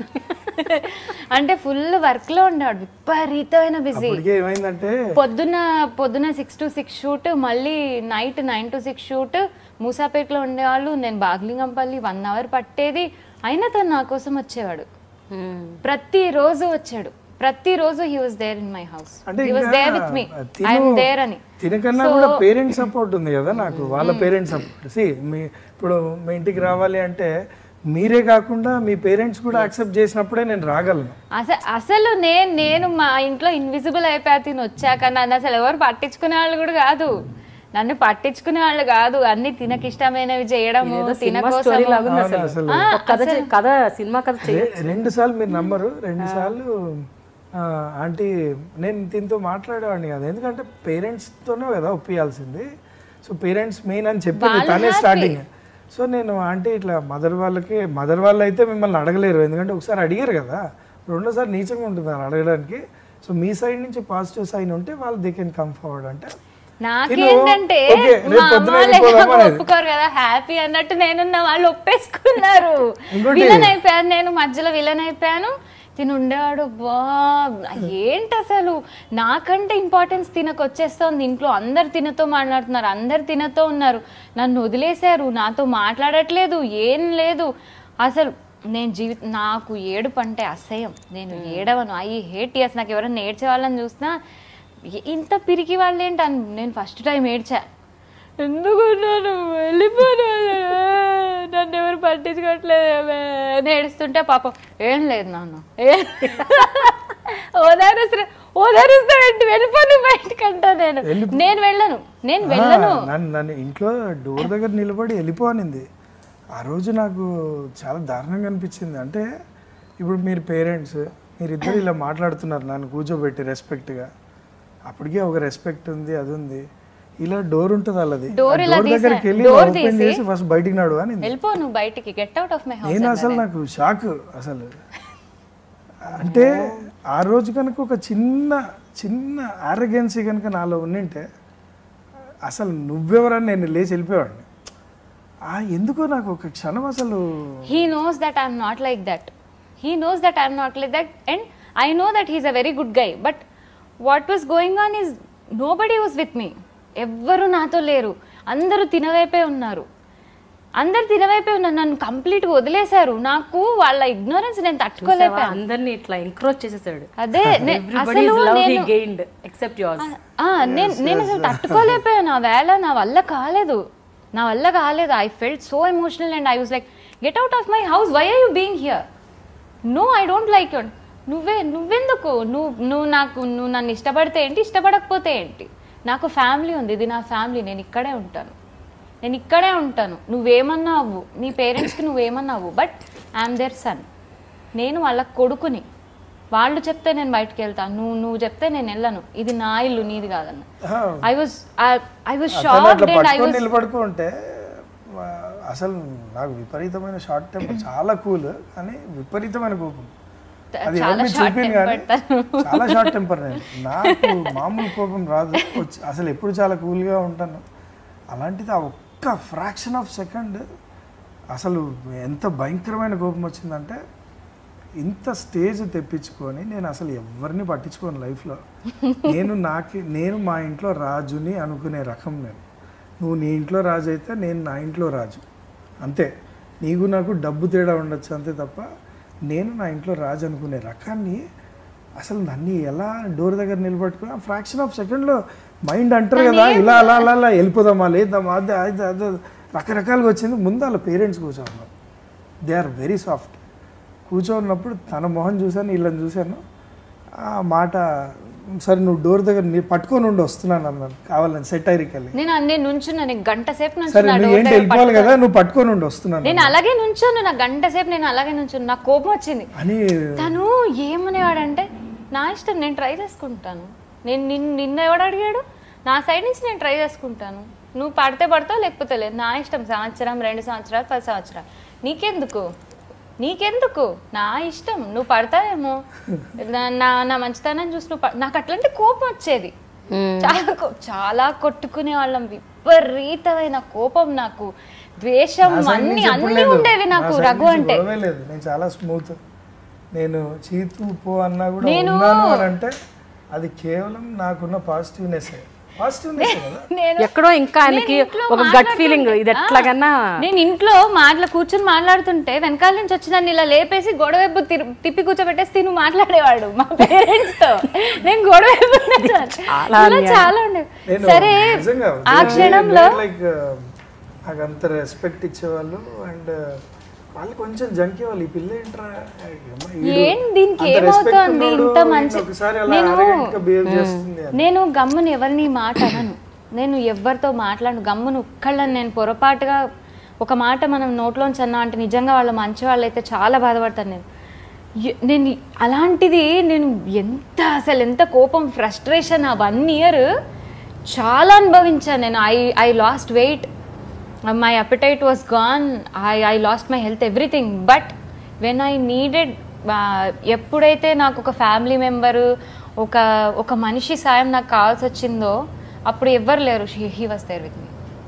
అంటే ఫుల్ వర్క్ లో ఉన్నాడు విపరీతమైన బిజీ ఇప్పటికే ఏమైందంటే పొద్దున్న పొద్దున్న సిక్స్ టు సిక్స్ షూట్ మళ్ళీ night nine to six shoot మూసాపేటలో ఉండేవాళ్ళు నేను బాగ్లింగంపల్లి వన్ అవర్ పట్టేది అయినా తను నా కోసం వచ్చేవాడు మ్మ్. ప్రతిరోజు వచ్చాడు ప్రతిరోజు he was there in my house అంటే హీ వాస్ ఇంకా దేర్ విత్ మీ తిను- ఐఎమ్ దేర్ అని తినకన్నా కూడా పేరెంట్స్ సపోర్ట్ ఉంది కదా నాకు వాళ్ళ పేరెంట్స్ సపోర్ట్ సి మీ ఇప్పుడు మీ ఇంటికి రావాలి అంటే మీరే కాకుండా మీ పేరెంట్స్ కూడా యాక్సెప్ట్ చేసినప్పుడే నేను రాగలను అసలు అసలు నేను నేను మా ఇంట్లో ఇన్విజిబుల్ అయిపోయా తిని వచ్చాక నన్ను అసలు ఎవరు పట్టించుకునే వాళ్ళు కూడా కాదు నన్ను పట్టించుకునే వాళ్ళు కాదు అన్ని తినకి ఇష్టమైనవి చేయడము ఏదో తిన సినిమా స్టోరీ కోసము. లాగుంది అవును, అసలు అసలు. ఒక కథ చే- కథ సినిమా కథ చేయ రె- రెండు సార్లు మీరు నమ్మరు రెండు సార్లు ఆ, ఆంటీ నేను దీంతో మాట్లాడేవాడిని కాదు ఎందుకంటే పేరెంట్స్తోనే కదా ఒప్పియాల్సింది సో పేరెంట్స్ మెయిన్ అని చెప్పింది తనే స్టార్టింగ్ సో నేను ఆంటీ ఇట్లా మదర్ వాళ్ళకి మదర్ వాళ్ళు అయితే మిమ్మల్ని అడగలేరు ఎందుకంటే ఒకసారి అడిగారు కదా రెండోసారి నీచంగా ఉంటుంది అలా అడగడానికి సో మీ సైడ్ నుంచి పాజిటివ్ సైన్ ఉంటే వాళ్ళు దే కెన్ కమ్ ఫార్వర్డ్ అంటే నాకేంటంటే ఓకే, రేపు మా అమ్మ పొద్దున వాళ్ళు వెళ్ళిపోదాం ఎలాగో అనేది. ఒప్పుకోరు కదా హ్యాపీ అన్నట్టు నేనున్న వాళ్ళు ఒప్పేసుకున్నారు ఇంకోటి- విలన్ అయిపోయాను నేను మధ్యలో విలన్ అయిపోయాను తిని ఉండేవాడు బా ఏంటి అసలు నాకంటే ఇంపార్టెన్స్ తినకు వచ్చేస్తోంది ఇంట్లో అందరు తినతో మాట్లాడుతున్నారు అందరు తినతో ఉన్నారు నన్ను వదిలేశారు నాతో మాట్లాడట్లేదు ఏం లేదు అసలు నేను జీవి నాకు ఏడుపు అంటే అసహ్యం నేను ఏడవను ఐ హేట్ ఇయర్స్ నాకు ఎవరైనా ఏడ్చే వాళ్ళని చూసినా "ఇ- ఇంత పిరికి వాళ్ళు ఏంటి అని నేను ఫస్ట్ టైం ఏడ్చా ఎందుకు నన్ను వెళ్ళిపోను నన్ను ఎవరు పట్టించుకోవట్లేదు అని ఏడుస్తుంటే పాపం ఏం లేదు నాన్న ఏ- ఓదారుస్తా ఓదారుస్తావేంటి వెళ్ళిపోను బయటకు అంటా నేను నేను వెళ్ళను నేను వెళ్ళను ఆ, నన్ను నన్ను ఇంట్లో డోర్ దగ్గర నిలబడి వెళ్ళిపోనింది ఆ రోజు నాకు చాలా దారుణంగా అనిపించింది అంటే ఇప్పుడు మీరు పేరెంట్స్ మీరిద్దరు ఇలా మాట్లాడుతున్నారు నన్ను కూర్చోబెట్టి రెస్పెక్ట్గా అప్పటికే ఒక రెస్పెక్ట్ ఉంది అది ఉంది ఇలా డోర్ ఉంటుంది వాళ్ళది Door ఇలా తీసా- దగ్గరికి వెళ్ళి door ఓపెన్ తీసి- చేసి ఫస్ట్ బయటికి నడు అని వెళ్ళిపో నువ్వు బయటికి get out of my house నేను అసలు నాకు షాక్ అసలు అంటే ఆ రోజు కనుక ఒక చిన్న చిన్న ఆరగెన్సీ కనుక నాలో ఉన్నింటే అసలు నువ్వెవరని నేను లేచి వెళ్ళిపోయాడిని ఆ ఎందుకో నాకు ఒక క్షణం అసలు he knows that i'm not like that he knows that i'm not like that and i know that he's a very good guy but what was going on is nobody was with me ఎవ్వరు నాతో లేరు అందరూ తినవైపే ఉన్నారు అందరు తినవైపే ఉన్నారు నన్ను కంప్లీట్గా వదిలేశారు నాకు వాళ్ళ ఇగ్నోరెన్స్ నేను తట్టుకోలేకపోయాను అందరినీ ఇట్లా ఎంక్రోచ్ చేసేసాడు అదే నే- ఎవ్రీబడి అసలు లవ్ హీ నేను గెయిన్డ్ ఎక్సెప్ట్ యువర్స్ ఆ, నేను నేను అసలు తట్టుకోలేకపోయాను నా వేళ నా వల్ల కాలేదు నా వల్ల కాలేదు I felt so emotional and I was like get out of my house why are you being here no I don't like you నువ్వే నువ్వెందుకు నువ్వు నువ్వు నాకు నువ్వు నన్ను ఇష్టపడితే ఏంటి ఇష్టపడకపోతే ఏంటి నాకు ఫ్యామిలీ ఉంది ఇది నా ఫ్యామిలీ నేను ఇక్కడే ఉంటాను నేను ఇక్కడే ఉంటాను నువ్వేమన్నా అవ్వు నీ పేరెంట్స్కి నువ్వేమన్నా అవ్వు బట్ ఐఎమ్ దేర్ సన్ నేను వాళ్ళ కొడుకుని వాళ్ళు చెప్తే నేను బయటకు వెళ్తాను నువ్వు నువ్వు చెప్తే నేను వెళ్ళను ఇది నా ఇల్లు నీది కాదన్న ఐ వాజ్ ఐ వాజ్ అతను షాక్ అట్లా అండ్ ఐ పట్టుకొని వాజ్ నిలబడుకుంటే ఆ, అసలు నాకు విపరీతమైన షార్ట్ టెంపర్ చాలా కూల్ కానీ విపరీతమైన కోపం అది చాలా ఎవరిని short చూపింది కానీ tempered చాలా షార్ట్ టెంపర్ నేను నాకు మామూలు కోపం రాదు వచ్చి అసలు ఎప్పుడు చాలా కూల్గా ఉంటాను అలాంటిది ఆ ఒక్క ఫ్రాక్షన్ ఆఫ్ సెకండ్ అసలు ఎంత భయంకరమైన కోపం వచ్చిందంటే ఇంత స్టేజ్ తెప్పించుకొని నేను అసలు ఎవరిని పట్టించుకోను లైఫ్లో నేను నాకు నేను మా ఇంట్లో రాజుని అనుకునే రకం నేను నువ్వు నీ ఇంట్లో రాజు అయితే నేను నా ఇంట్లో రాజు అంతే నీకు నాకు డబ్బు తేడా ఉండొచ్చు అంతే తప్ప నేను నా ఇంట్లో రాజు అనుకునే రకాన్ని అసలు నన్ను ఎలా డోర్ దగ్గర నిలబెట్టుకుని ఫ్రాక్షన్ ఆఫ్ సెకండ్లో మైండ్ అంటారు కదా ఇలా అలా అలా అలా వెళ్ళిపోదామా లేదామా అదే అదే అదే రకరకాలుగా వచ్చింది ముందు వాళ్ళ పేరెంట్స్ కూర్చోన్నారు దే ఆర్ వెరీ సాఫ్ట్ కూర్చోన్నప్పుడు తన మొహం చూశాను వీళ్ళని చూశాను ఆ మాట సరే నువ్వు డోర్ దగ్గర నీ పట్టుకొని ఉండి వస్తున్నాను అన్నాను కావాలని సెట్ అయ్యి నేను నేను నుంచున్నా నేను గంట సేపు సరే నుంచున్నా నువ్వు door ఏంటి దగ్గర వెళ్ళిపోవాలి కదా నువ్వు పట్టుకొని ఉండి వస్తున్నాను నేను అలాగే నుంచాను నా గంట సేపు నేను అలాగే నుంచున్నా నాకు కోపం వచ్చింది అని తను ఏమనేవాడంటే నా ఇష్టం నేను ట్రై చేసుకుంటాను నేను నిన్ను నిన్న ఎవడు అడిగాడు నా సైడ్ నుంచి నేను ట్రై చేసుకుంటాను నువ్వు పడితే పడతావు లేకపోతే లేదు నా ఇష్టం సంవత్సరం రెండు సంవత్సరాలు పది సంవత్సరాలు నీకెందుకు నీకెందుకు నా ఇష్టం నువ్వు పడతావేమో నా- నా నా మంచితనం చూసి నువ్వు ప- నాకు అట్లాంటి కోపం వచ్చేది చాలా కో- చాలా కొట్టుకునే వాళ్ళం విపరీతమైన కోపం నాకు ద్వేషం నా side అన్ని నుంచి ఎప్పుడు అన్ని లేదు. ఉండేవి నా నాకు side రఘు నుంచి అంటే గొడవే లేదు నేను చాలా స్మూత్ నేను చీతు పో అన్నా కూడా నేను- ఉన్నాను అని అంటే అది కేవలం నాకున్న పాజిటివ్నెస్ పాజిటివ్నెస్ కదా నేను ఎక్కడో ఇంకా ఆయనకి నేను ఇంట్లో ఒక గట్ ఫీలింగ్ ఇది మాట్లాడుతుంటే, ఎట్లాగన్నా ఆ, నేను ఇంట్లో మాట్లా కూర్చొని మాట్లాడుతుంటే వెనకాల నుంచి వచ్చి నన్ను ఇలా లేపేసి గొడవైపు తిరు- తిప్పి కూర్చోబెట్టేసి తిను మాట్లాడేవాడు మా పేరెంట్స్ తో నేను గొడవైపు చాలా అన్యాయం. చాలా ఉండేవి నేను సరే నిజంగా ఆ క్షణంలో లైక్ నాకు అంత రెస్పెక్ట్ ఇచ్చేవాళ్ళు అండ్ వాళ్ళు కొంచెం జంకే వాళ్ళు ఈ పిల్ల ఏంట్రా ఏమో ఈడు ఏం దీనికి అంత respect ఏమవుతోంది ఉన్నోడు ఇంత మంచి ఈయన ఒకసారి అలా నేను arrogant గా behave చేస్తుంది అని. నేను గమ్మును ఎవరిని మాట అనను నేను ఎవరితో మాట్లాడను గమ్మును ఒక్కళ్ళని నేను పొరపాటుగా ఒక మాట మనం నోట్లోంచి అన్నా అంటే నిజంగా వాళ్ళ మంచి వాళ్ళు అయితే చాలా బాధపడతాను నేను ఎ- నేను అలాంటిది నేను ఎంత అసలు ఎంత కోపం ఫ్రస్ట్రేషన్ ఆ వన్ ఇయర్ చాలా అనుభవించాను నేను I I lost weight my appetite was gone I I lost my health everything but when I needed ఎప్పుడైతే నాకు ఒక ఫ్యామిలీ మెంబరు ఒక ఒక మనిషి సాయం నాకు కావాల్సి వచ్చిందో అప్పుడు ఎవ్వరు లేరు he was there with me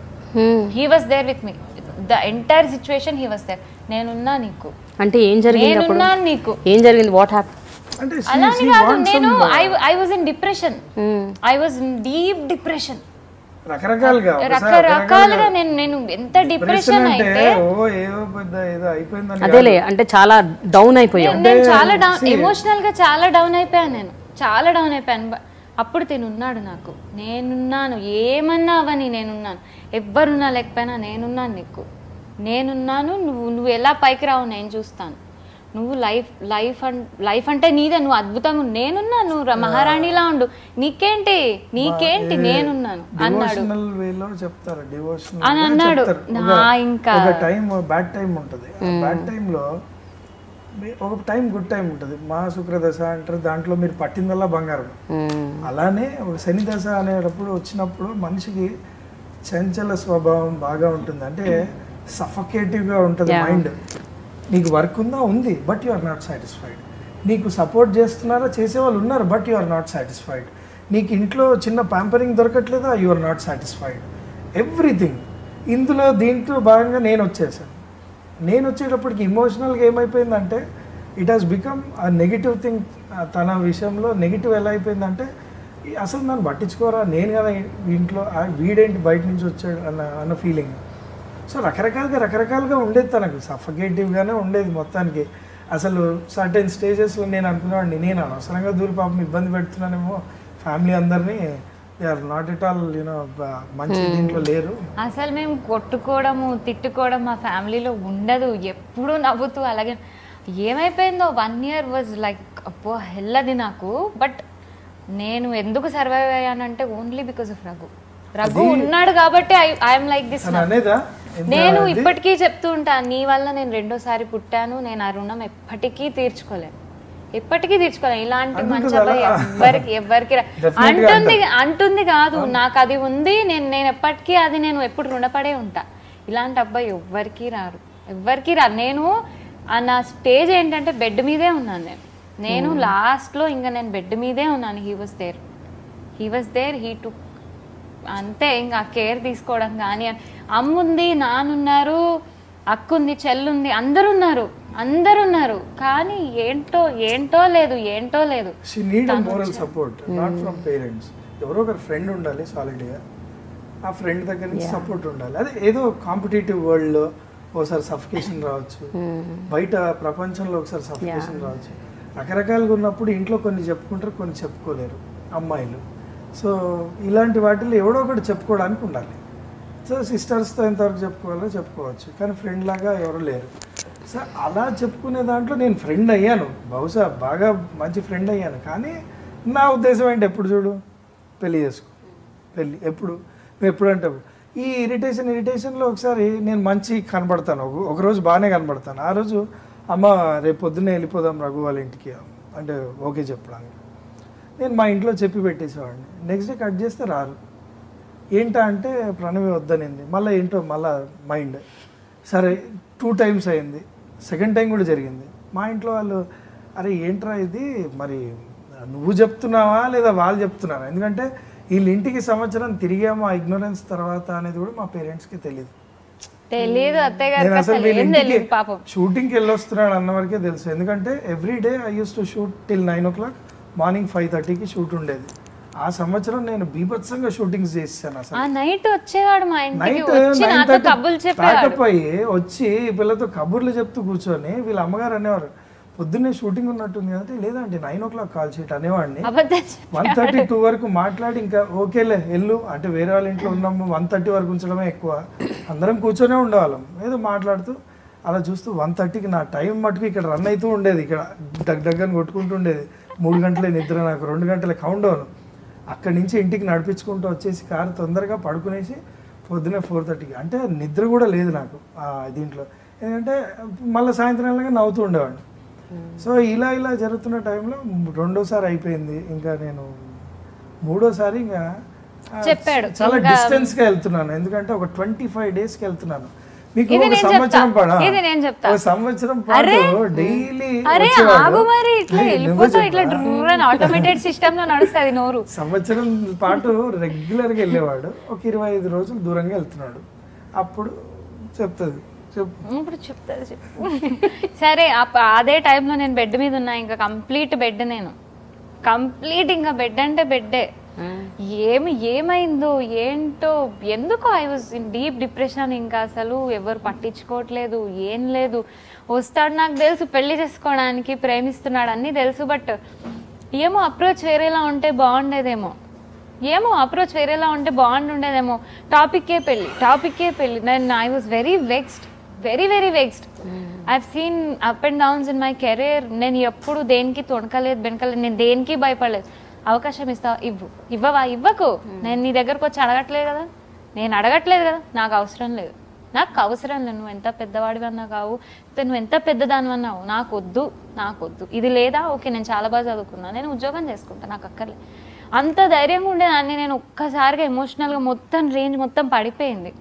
he was there with me the entire situation he was there నేనున్నా నీకు అంటే ఏం జరిగింది అప్పుడు నేనున్నాను నీకు ఏం జరిగింది వాట్ హ్యాప్ అంటే she- అలా she కాదు wants నేను some, I I was in depression I was in deep depression రకరకాలుగా ఒకసారి రకరకాలుగా నేను నేను ఎంత డిప్రెషన్ అంటే అయితే ఓ ఏదో పెద్ద ఏదో అయిపోయిందని అదేలే అంటే చాలా డౌన్ అయిపోయావు నేను- నేను చాలా డౌన్ ఎమోషనల్ గా చాలా డౌన్ అయిపోయాను నేను చాలా డౌన్ అయిపోయాను బ- అప్పుడు తినున్నాడు నాకు నేనున్నాను ఏమన్నా అవని నేనున్నాను ఎవ్వరున్నా లేకపోయినా నేనున్నాను నీకు నేనున్నాను నువ్వు నువ్వు ఎలా పైకి రావు నేను చూస్తాను నువ్వు లైఫ్ లైఫ్ అన్ లైఫ్ అంటే నీదే నువ్వు అద్భుతంగా ఉండు. నేనున్నా నువ్వు ర- మహారాణిలా ఉండు నీకేంటి నీకేంటి నేనున్నాను అన్నాడు డివోషనల్ వేలో చెప్తారు డివోషనల్ అని అన్నాడు. నా ఇంకా- ఒక టైం బ్యాడ్ టైం ఉంటుంది బ్యాడ్ టైంలో ఒక టైం గుడ్ టైం ఉంటుంది మా శుక్రదశ అంటారు దాంట్లో మీరు పట్టిందల్లా బంగారం అలానే ఒక శని దశ అనేటప్పుడు వచ్చినప్పుడు మనిషికి చంచల స్వభావం బాగా ఉంటుంది అంటే సఫకేటివ్గా ఉంటుంది మైండ్ నీకు వర్క్ ఉందా ఉంది but you are not satisfied నీకు సపోర్ట్ చేస్తున్నారా చేసేవాళ్ళు ఉన్నారు but you are not satisfied నీకు ఇంట్లో చిన్న ప్యాంపరింగ్ దొరకట్లేదా you are not satisfied everything ఇందులో దీంట్లో భాగంగా నేను వచ్చేసాను నేను వచ్చేటప్పటికి ఇమోషనల్గా ఏమైపోయిందంటే it has become ah negative thing తన విషయంలో నెగిటివ్ ఎలా అయిపోయిందంటే ఈ అసలు నన్ను పట్టించుకోరా నేను కదా ఇంట్లో ఆ వీడేంటి బయట నుంచి వచ్చాడు అన్న అన్న ఫీలింగ్ సో రకరకాలుగా రకరకాలుగా ఉండేది తనకు సఫకేటివ్గానే ఉండేది మొత్తానికి అసలు సర్టెన్ స్టేజెస్లో నేను అనుకునేవాడిని నేను అనవసరంగా దూరి పాపం ఇబ్బంది పెడుతున్నానేమో ఫ్యామిలీ అందరినీ they are not at all you know మంచి దీంట్లో లేరు అసలు మేము కొట్టుకోవడము తిట్టుకోవడం మా ఫ్యామిలీలో ఉండదు ఎప్పుడూ నవ్వుతూ అలాగే ఏమైపోయిందో వన్ ఇయర్ వాజ్ లైక్ అప్పో హెల్లది నాకు బట్ నేను ఎందుకు సర్వైవ్ అయ్యానంటే only because of Raghu Raghu ఉన్నాడు కాబట్టి ఐఎమ్ లైక్ దిస్ అని అనేదా నేను ఇప్పటికీ చెప్తూ ఉంటాను నీ వల్ల నేను రెండోసారి పుట్టాను నేను ఆ రుణం ఎప్పటికీ తీర్చుకోలేను ఎప్పటికీ తీర్చుకోలేను ఇలాంటి మంచి అబ్బాయి ఎవ్వరికి ఎవ్వరికి రా- అంటుంది అంటుంది కాదు నాకు అది ఉంది నేను నేను ఎప్పటికీ అది నేను ఎప్పుడు రుణపడే ఉంటా ఇలాంటి అబ్బాయి ఎవ్వరికి రారు ఎవ్వరికి రారు నేను ఆ నా స్టేజ్ ఏంటంటే బెడ్ మీదే ఉన్నాను నేను నేను లాస్ట్ లో ఇంకా నేను బెడ్ మీదే ఉన్నాను he was there he was there he to అంతే ఇంకా కేర్ తీసుకోవడం కానీ అమ్ముంది నానున్నారు అక్కుంది చెల్లుంది అందరు ఉన్నారు అందరు ఉన్నారు కానీ ఏంటో ఏంటో లేదు ఏంటో లేదు she need a moral support not from parents ఎవరో ఒకరు ఫ్రెండ్ ఉండాలి సాలిడ్గా ఆ ఫ్రెండ్ దగ్గర నుంచి సపోర్ట్ ఉండాలి అదే ఏదో కాంపిటేటివ్ వరల్డ్లో ఒకసారి సఫికేషన్ రావచ్చు బయట ప్రపంచంలో ఒకసారి సఫికేషన్ రావచ్చు రకరకాలుగా ఉన్నప్పుడు ఇంట్లో కొన్ని చెప్పుకుంటారు కొన్ని చెప్పుకోలేరు అమ్మాయిలు సో ఇలాంటి వాటిల్లో ఎవడో ఒకటి చెప్పుకోవడానికి ఉండాలి సో సిస్టర్స్తో ఎంతవరకు చెప్పుకోవాలో చెప్పుకోవచ్చు కానీ ఫ్రెండ్ లాగా ఎవరు లేరు సో అలా చెప్పుకునే దాంట్లో నేను ఫ్రెండ్ అయ్యాను బహుశా బాగా మంచి ఫ్రెండ్ అయ్యాను కానీ నా ఉద్దేశం ఏంటి ఎప్పుడు చూడు పెళ్లి చేసుకో పెళ్ళి ఎప్పుడు నువ్వు ఎప్పుడు అంటే అప్పుడు. ఈ ఇరిటేషన్ ఇరిటేషన్లో ఒకసారి నేను మంచి కనబడతాను ఒక- ఒక రోజు బాగానే కనబడతాను ఆ రోజు అమ్మ రేపు పొద్దున్నే వెళ్ళిపోదాం రఘు వాళ్ళ ఇంటికి అంటే ఓకే చెప్పడానికి నేను మా ఇంట్లో చెప్పి పెట్టేసేవాడిని నెక్స్ట్ డే కట్ చేస్తే రారు ఏంటా అంటే ప్రణవి వద్దనింది మళ్ళీ ఏంటో మళ్ళీ మైండ్ సరే టూ టైమ్స్ అయింది సెకండ్ టైం కూడా జరిగింది మా ఇంట్లో వాళ్ళు అరే ఏంట్రా ఇది మరి నువ్వు చెప్తున్నావా లేదా వాళ్ళు చెప్తున్నారా ఎందుకంటే వీళ్ళ ఇంటికి సంవత్సరం తిరిగామా ఇగ్నోరెన్స్ తర్వాత అనేది కూడా మా పేరెంట్స్కి తెలియదు తెలియదు అత్తయ్య నేను గారికి అసలు అసలు వీళ్ళ ఏం ఇంటికి తెలియదు పాపం షూటింగ్కి వెళ్ళొస్తున్నాడు అన్న వరకే తెలుసు ఎందుకంటే every day I use to shoot till nine o'clock morning five థర్టీకి షూట్ ఉండేది ఆ సంవత్సరం నేను బీభత్సంగా షూటింగ్స్ చేశాను అసలు ఆ నైట్ వచ్చేవాడు మా ఇంటికి నైట్ వచ్చి నైన్ నాతో కబుర్లు చెప్పేవాడు తాకపోయి వచ్చి ఈ పిల్లతో కబుర్లు చెప్తూ కూర్చొని వీళ్ళ అమ్మగారు అనేవారు పొద్దున్నే షూటింగ్ ఉన్నట్టుంది కదంటే లేదంటే నైన్ ఓ క్లాక్ కాల్ చేయటం అనేవాడిని అబద్ధం చెప్ప- వన్ థర్టీ టూ వరకు మాట్లాడి ఇంకా ఓకేలే వెళ్ళు అంటే వేరే వాళ్ళ ఇంట్లో ఉన్నాము వన్ థర్టీ వరకు ఉంచడమే ఎక్కువ అందరం కూర్చొనే ఉండేవాళ్ళం ఏదో మాట్లాడుతూ అలా చూస్తూ వన్ థర్టీకి నా టైం మటుకు ఇక్కడ రన్ అవుతూ ఉండేది ఇక్కడ దగ్ దగ్గర కొట్టుకుంటూ ఉండేది మూడు గంటలే నిద్ర నాకు రెండు గంటలే కౌంట్ డౌన్ అక్కడి నుంచి ఇంటికి నడిపించుకుంటూ వచ్చేసి కారు తొందరగా పడుకునేసి పొద్దునే ఫోర్ థర్టీకి అంటే నిద్ర కూడా లేదు నాకు ఆ దీంట్లో ఎందుకంటే మళ్ళీ సాయంత్రం వెళ్ళగా నవ్వుతూ ఉండేవాడిని సో ఇలా ఇలా జరుగుతున్న టైంలో రెండోసారి అయిపోయింది ఇంకా నేను మూడోసారి ఇంకా ఆ, చెప్పాడు. చాలా ఇంకా- డిస్టెన్స్ గా వెళ్తున్నాను ఎందుకంటే ఒక ట్వంటీ ఫైవ్ డేస్ కి వెళ్తున్నాను మీకు ఇది ఒక నేను సంవత్సరం చెప్తా. పడా ఇది నేను చెప్తా. ఒక సంవత్సరం పాటు డైలీ అరే ఆగు మరి ఇట్లా వెళ్ళిపోతావు ఇట్లా డ్రూన్ ఆటోమేటెడ్ సిస్టమ్ లో నడుస్తుంది నోరు సంవత్సరం పాటు రెగ్యులర్ గా వెళ్ళేవాడు ఒక ఇరవై ఐదు రోజులు దూరంగా వెళ్తున్నాడు అప్పుడు చెప్తుంది చెప్పు ఇప్పుడు చెప్తాది చెప్పు సరే అప్ప- అదే టైంలో నేను బెడ్ మీద ఉన్నా ఇంకా కంప్లీట్ బెడ్ నేను కంప్లీట్ ఇంకా బెడ్ అంటే బెడ్డే ఏమి ఏమైందో ఏంటో ఎందుకో I was in deep depression ఇంకా అసలు ఎవరు పట్టించుకోవట్లేదు ఏం లేదు వస్తాడు నాకు తెలుసు పెళ్లి చేసుకోవడానికి ప్రేమిస్తున్నాడు అన్నీ తెలుసు బట్ ఏమో అప్రోచ్ వేరేలా ఉంటే బాగుండేదేమో ఏమో అప్రోచ్ వేరేలా ఉంటే బాగుండుండేదేమో టాపిక్కే పెళ్ళి టాపిక్కే పెళ్ళి నేను I was very vexed very very vexed I seen up and downs in my career నేను ఎప్పుడు దేనికి తొణకలేదు బెనకలేదు నేను దేనికి భయపడలేదు అవకాశం ఇస్తావా ఇవ్వు ఇవ్వవా ఇవ్వకు నేను నీ దగ్గరకు వచ్చి అడగట్లేదు కదా నేను అడగట్లేదు కదా నాకు అవసరం లేదు నాకు అవసరం లేదు నువ్వు ఎంత పెద్దవాడివి అన్నా కావు లేకపోతే నువ్వు ఎంత పెద్దదాని అన్నావు నాకు వద్దు నాకు వద్దు ఇది లేదా ఓకే నేను చాలా బాగా చదువుకున్నా నేను ఉద్యోగం చేసుకుంటా నాకు అక్కర్లేదు అంత ధైర్యంగా ఉండేదాన్ని నేను ఒక్కసారిగా ఎమోషనల్గా మొత్తం రేంజ్ మొత్తం పడిపోయింది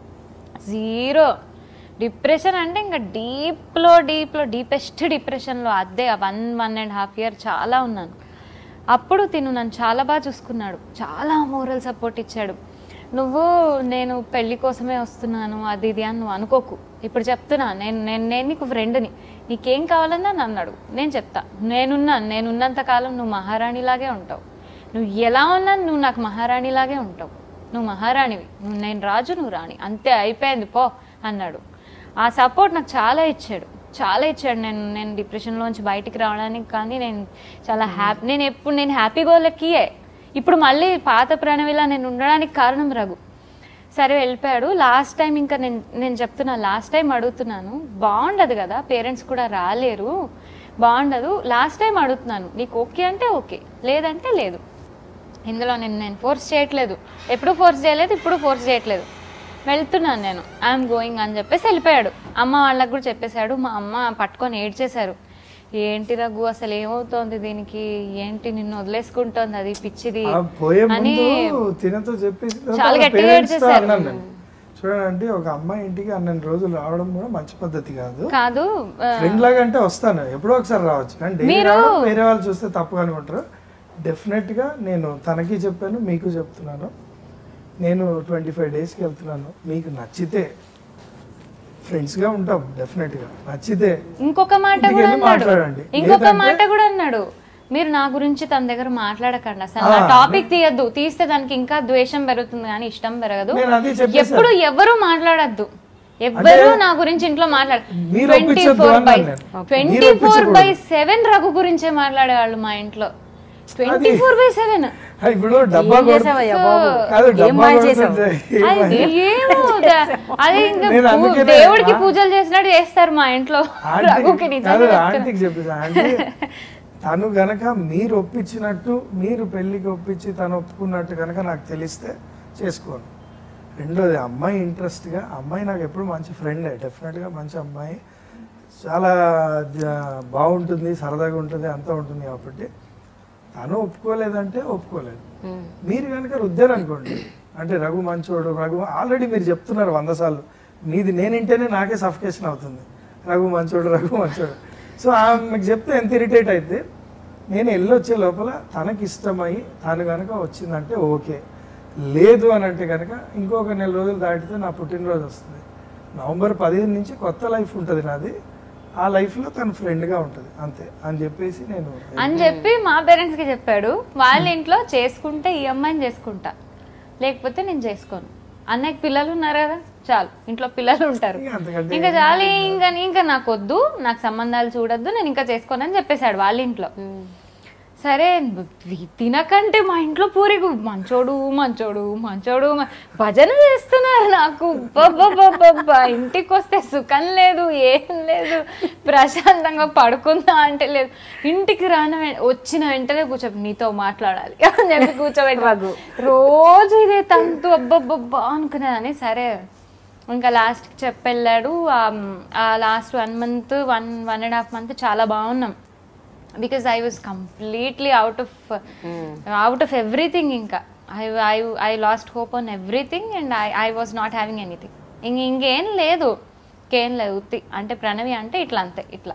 జీరో డిప్రెషన్ అంటే ఇంకా డీప్లో డీప్లో డీపెస్ట్ డిప్రెషన్లో అదే one one and half year చాలా ఉన్నాను అప్పుడు తిను నన్ను చాలా బాగా చూసుకున్నాడు చాలా మోరల్ సపోర్ట్ ఇచ్చాడు నువ్వు నేను పెళ్లి కోసమే వస్తున్నాను అది ఇది అని నువ్వు అనుకోకు ఇప్పుడు చెప్తున్నా నేను నేను నేను నీకు ఫ్రెండ్ని నీకేం కావాలన్నా నన్ను అడుగు నేను చెప్తా నేనున్నాను నేనున్నంత కాలం నువ్వు మహారాణిలాగే ఉంటావు నువ్వు ఎలా ఉన్నా నువ్వు నాకు మహారాణిలాగే ఉంటావు నువ్వు మహారాణివి నువ్వు నేను రాజు నువ్వు రాణి అంతే అయిపోయింది పో అన్నాడు ఆ సపోర్ట్ నాకు చాలా ఇచ్చాడు చాలా ఇచ్చాడు నేను నేను డిప్రెషన్లోంచి బయటికి రావడానికి కానీ నేను చాలా హ్యాపీ నేను ఎప్పుడు నేను హ్యాపీగా వాళ్ళకియే ఇప్పుడు మళ్ళీ పాత ప్రణవిలా నేను ఉండడానికి కారణం రఘు సరే వెళ్ళిపోయాడు లాస్ట్ టైం ఇంకా నేను నేను చెప్తున్నా లాస్ట్ టైం అడుగుతున్నాను బాగుండదు కదా పేరెంట్స్ కూడా రాలేరు బాగుండదు లాస్ట్ టైం అడుగుతున్నాను నీకు ఓకే అంటే ఓకే లేదంటే లేదు ఇందులో నేను నేను ఫోర్స్ చేయట్లేదు ఎప్పుడు ఫోర్స్ చేయలేదు ఇప్పుడు ఫోర్స్ చేయట్లేదు వెళ్తున్నాను నేను ఐఎమ్ గోయింగ్ అని చెప్పేసి వెళ్ళిపోయాడు అమ్మ వాళ్ళకి కూడా చెప్పేశాడు మా అమ్మ పట్టుకొని ఏడ్చేశారు ఏంటి రఘు అసలు ఏమవుతోంది దీనికి ఏంటి నిన్ను వదిలేసుకుంటోంది అది పిచ్చిది ఆ పోయే అని ముందు తినతో చెప్పేసి తర్వాత చాలా వాళ్ళ గట్టిగా parents తో ఏడ్చేశారు. అన్నాను నేను. చూడండి ఒక అమ్మాయి ఇంటికి అన్నన్ని రోజులు రావడం కూడా మంచి పద్ధతి కాదు కాదు ఆ, ఫ్రెండ్ లాగా అంటే వస్తాను ఎప్పుడో ఒకసారి రావచ్చు కానీ డైలీ రావడం వేరే వాళ్ళు చూస్తే తప్పుగా అనుకుంటారు డెఫినెట్ గా నేను తనకి చెప్పాను మీకు చెప్తున్నాను నేను ట్వంటీ ఫైవ్ డేస్కి వెళ్తున్నాను మీకు నచ్చితే ఫ్రెండ్స్ గా ఉంటాం డెఫినెట్ గా నచ్చితే ఇంకొక మాట ఇంటికి కూడా వెళ్ళి అన్నాడు మాట్లాడండి. ఇంకొక లేదంటే- మాట కూడా అన్నాడు మీరు నా గురించి తన దగ్గర మాట్లాడకండి అసలు నా టాపిక్ తీయద్దు తీస్తే దానికి ఇంకా ద్వేషం పెరుగుతుంది కానీ ఇష్టం పెరగదు నేను అది చెప్పేసాను. ఎప్పుడు ఎవరు మాట్లాడద్దు ఎవ్వరు నా గురించి ఇంట్లో మాట్లాడ మీరు ట్వంటీ ఒప్పించొద్దు ఫోర్ బై అన్నాను నేను. ట్వంటీ మీరు ఫోర్ ఒప్పించకూడదు. బై సెవెన్ రఘు గురించే మాట్లాడేవాళ్ళు మా ఇంట్లో ట్వంటీ ఫోర్ బై సెవెన్ ఆ, ఇప్పుడు డబ్బా ఏం చేసావయ్యా బాబు కాదు ఏం డబ్బా మాయ కొడుతుంటే అది ఏమో ద- అది ఇంకా నేను పూ- అందుకనే- దేవుడికి పూజలు చేసినట్టు చేస్తారు మా ఇంట్లో ఆంటీ- రఘుకి కాదు నిజంగా చెప్తున్నా. ఆంటీకి చెప్పేసి ఆంటీ తను గనక మీరు ఒప్పించినట్టు మీరు పెళ్లికి ఒప్పించి తను ఒప్పుకున్నట్టు గనక నాకు తెలిస్తే చేసుకోను రెండోది అమ్మాయి ఇంట్రెస్ట్గా అమ్మాయి నాకు ఎప్పుడు మంచి ఫ్రెండే డెఫినెట్గా మంచి అమ్మాయి చాలా జ- బాగుంటుంది సరదాగా ఉంటుంది అంతా ఉంటుంది కాబట్టి తను ఒప్పుకోలేదంటే ఒప్పుకోలేదు మీరు కనుక రుద్దారు అనుకోండి అంటే రఘు మంచోడు రఘు ఆల్రెడీ మీరు చెప్తున్నారు వంద సార్లు మీది నేను వింటేనే నాకే సఫికేషన్ అవుతుంది రఘు మంచోడు రఘు మంచోడు సో ఆమెకు చెప్తే ఎంత ఇరిటేట్ అయితే నేను వెళ్ళొచ్చే లోపల తనకి ఇష్టమై తను కనుక వచ్చిందంటే ఓకే లేదు అని అంటే కనుక ఇంకొక నెల రోజులు దాటితే నా పుట్టినరోజు వస్తుంది నవంబర్ పదిహేను నుంచి కొత్త లైఫ్ ఉంటుంది నాది ఆ లైఫ్లో తను ఫ్రెండ్గా ఉంటుంది అంతే అని చెప్పేసి నేను అని చెప్పి మా పేరెంట్స్ కి చెప్పాడు వాళ్ళ ఇంట్లో చేసుకుంటే ఈ అమ్మాయిని చేసుకుంటా లేకపోతే నేను చేసుకోను అన్నయ్యకి పిల్లలు ఉన్నారు కదా చాలు ఇంట్లో పిల్లలు ఉంటారు ఇక అంతకంటే ఇంకా చాలు ఇంకా ఇంకా నాకు వద్దు నాకు సంబంధాలు చూడొద్దు నేను ఇంకా చేసుకోనని చెప్పేశాడు వాళ్ళ ఇంట్లో సరే వి- తినకంటే మా ఇంట్లో పూరిగు మంచోడు మంచోడు మంచోడు మ- భజన చేస్తున్నారు నాకు బబ్బబ్బబ్బబ్బా ఇంటికి వస్తే సుఖం లేదు ఏం లేదు ప్రశాంతంగా పడుకుందా అంటే లేదు ఇంటికి రాన వెం- వచ్చిన వెంటనే కూర్చో నీతో మాట్లాడాలి అని చెప్పి కూర్చోబెట్టి రోజు ఇదే తంతు అబ్బబ్బబ్బా అనుకునేదాన్ని సరే ఇంకా లాస్ట్కి చెప్పెళ్ళాడు ఆ last one month one one and half month చాలా బాగున్నాం because I was completely out of out of everything ఇంకా I I I lost hope on everything and I I was not having anything ఇంక ఇంకేం లేదు ఇంకేం లేదు ఉత్తి అంటే ప్రణవి అంటే ఇట్లా అంతే ఇట్లా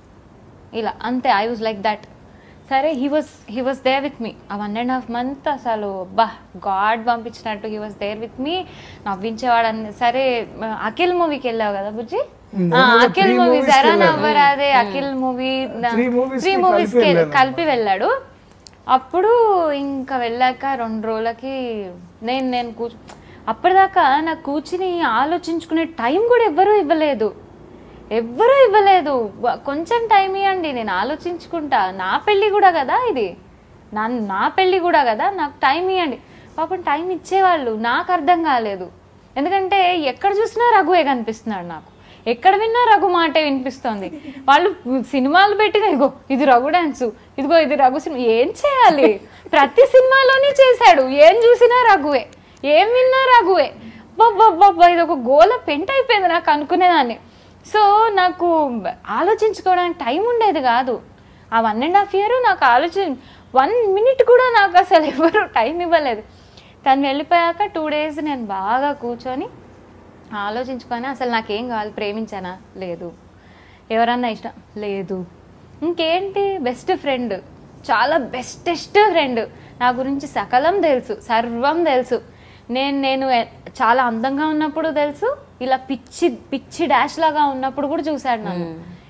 ఇలా అంతే ఐ వాజ్ లైక్ దట్ సరే he was he was there with me ah one and half month అసలు బా గాడ్ పంపించినట్టు he was there with me నవ్వించేవాడు అన్ని సరే అఖిల్ మూవీకి వెళ్ళావు కదా బుజ్జి నేను ఆ, కూడా అఖిల్ three మూవీ movies కి జరా వెళ్ళాను. నవ్వరాదే Akhil movie Three movies three కి మూవీస్ కలిపి వెళ్ళాను. కలిపి వెళ్ళాడు అప్పుడు ఇంకా వెళ్ళాక రెండు రోజులకి నేను నేను కూర్చు అప్పటిదాకా నాకు కూర్చుని ఆలోచించుకునే టైం కూడా ఎవ్వరూ ఇవ్వలేదు ఎవ్వరూ ఇవ్వలేదు వ- కొంచెం టైం ఇవ్వండి నేను ఆలోచించుకుంటా నా పెళ్ళి కూడా కదా ఇది నా నా పెళ్ళి కూడా కదా నాకు టైం ఇవ్వండి పాపం టైం ఇచ్చేవాళ్ళు నాకు అర్థం కాలేదు ఎందుకంటే ఎక్కడ చూసినా రఘువే కనిపిస్తున్నాడు నాకు ఎక్కడ విన్నా రఘు మాటే వినిపిస్తోంది వాళ్ళు సినిమాలు పెట్టిన ఇగో ఇది రఘు డాన్స్ ఇదిగో ఇది రఘు సినిమా ఏం చేయాలి ప్రతి సినిమాలోనే చేశాడు ఏం చూసినా రఘువే ఏం విన్నా రఘువే బాబా ఇది ఒక గోల పెంట అయిపోయింది నాకు అనుకునేదాన్ని సో నాకు ఆలోచించుకోవడానికి టైం ఉండేది కాదు ఆ వన్ అండ్ హాఫ్ ఇయర్ నాకు ఆలోచన వన్ మినిట్ కూడా నాకు అసలు ఎవరు టైం ఇవ్వలేదు తను వెళ్ళిపోయాక టూ డేస్ నేను బాగా కూర్చొని ఆలోచించుకొని అసలు నాకేం కావాలి ప్రేమించానా లేదు ఎవరన్నా ఇష్టం లేదు ఇంకేంటి బెస్ట్ ఫ్రెండ్ చాలా బెస్టెస్ట్ ఫ్రెండ్ నా గురించి సకలం తెలుసు సర్వం తెలుసు నేను నేను ఎ- చాలా అందంగా ఉన్నప్పుడు తెలుసు ఇలా పిచ్చి పిచ్చి డాష్ లాగా ఉన్నప్పుడు కూడా చూశాడు నన్ను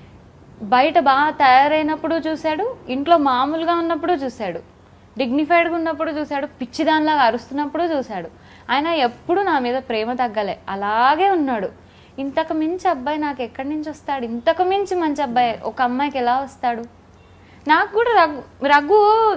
బయట బాగా తయారైనప్పుడు చూశాడు ఇంట్లో మామూలుగా ఉన్నప్పుడు చూశాడు డిగ్నిఫైడ్గా ఉన్నప్పుడు చూశాడు పిచ్చిదానిలాగా అరుస్తున్నప్పుడు చూశాడు ఆయన ఎప్పుడు నా మీద ప్రేమ తగ్గలే అలాగే ఉన్నాడు ఇంతకు మించి అబ్బాయి నాకు ఎక్కడి నుంచి వస్తాడు ఇంతకు మించి మంచి అబ్బాయి ఒక అమ్మాయికి ఎలా వస్తాడు నాకు కూడా రఘు రఘు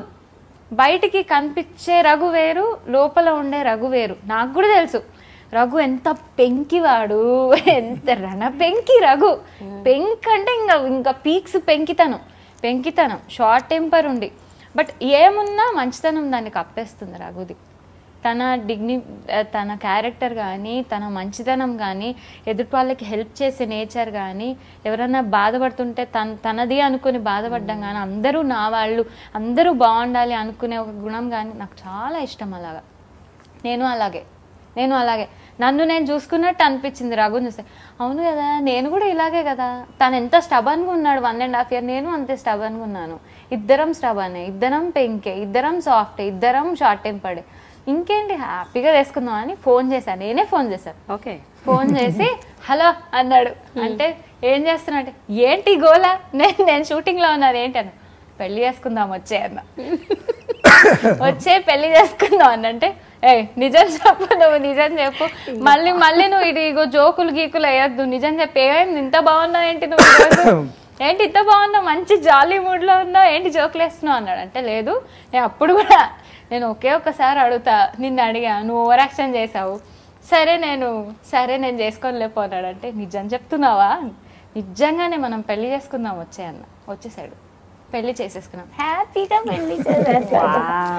బయటికి కనిపించే రఘు వేరు లోపల ఉండే రఘు వేరు నాకు కూడా తెలుసు రఘు ఎంత పెంకివాడు ఎంత రణ పెంకి రఘు పెంక్ అంటే ఇంకా ఇంకా పీక్స్ పెంకితనం పెంకితనం షార్ట్ టెంపర్ ఉండి బట్ ఏమున్నా మంచితనం దాన్ని కప్పేస్తుంది రఘుది తన డిగ్ని ఆ, తన క్యారెక్టర్ కానీ తన మంచితనం కానీ ఎదుటి వాళ్ళకి హెల్ప్ చేసే నేచర్ కానీ ఎవరైనా బాధపడుతుంటే తన తనది అనుకుని బాధపడ్డం కానీ అందరూ నా వాళ్ళు అందరూ బాగుండాలి అనుకునే ఒక గుణం కానీ నాకు చాలా ఇష్టం అలాగా నేను అలాగే నేను అలాగే నన్ను నేను చూసుకున్నట్టు అనిపించింది రఘు చూస్తే అవును కదా నేను కూడా ఇలాగే కదా తను ఎంత స్టబన్గా ఉన్నాడు వన్ అండ్ హాఫ్ ఇయర్ నేను అంతే స్టబన్గా ఉన్నాను ఇద్దరం స్టబనే ఇద్దరం పెంకే ఇద్దరం సాఫ్ట్ ఇద్దరం షార్ట్ టెంపర్డే ఇంకేంటి హ్యాపీగా తీసుకుందాం అని ఫోన్ చేశాను నేనే ఫోన్ చేశాను ఓకే ఫోన్ చేసి హలో అన్నాడు అంటే ఏం చేస్తున్నా అంటే ఏంటి గోలా నేను నేను షూటింగ్లో ఉన్నాను ఏంటి అన్న పెళ్లి చేసుకుందాం వచ్చే అన్న వచ్చే పెళ్లి చేసుకుందాం అని అంటే ఏ నిజం చెప్పు నువ్వు నిజం చెప్పు మళ్ళీ మళ్ళీ నువ్వు ఇది ఇగో జోకులు గీకులు వేయద్దు నిజం చెప్పు ఏమైంది ఇంత బాగున్నావు ఏంటి నువ్వు ఈరోజు? ఏంటి ఇంత బాగున్నావు మంచి జాలీ మూడ్లో ఉన్నావు ఏంటి జోకులు వేస్తున్నావు అన్నాడు అంటే లేదు నేను అప్పుడు కూడా నేను ఒకే ఒక్కసారి అడుగుతా నిన్ను అడిగా నువ్వు ఓవర్ యాక్షన్ చేసావు సరే నేను సరే నేను చేసుకొని లేకపోన్నాడు అంటే నిజం చెప్తున్నావా నిజంగానే మనం పెళ్లి చేసుకుందాం వచ్చే అన్న వచ్చేసాడు పెళ్లి చేసేసుకున్నాం హ్యాపీగా పెళ్లి చేసేసాడు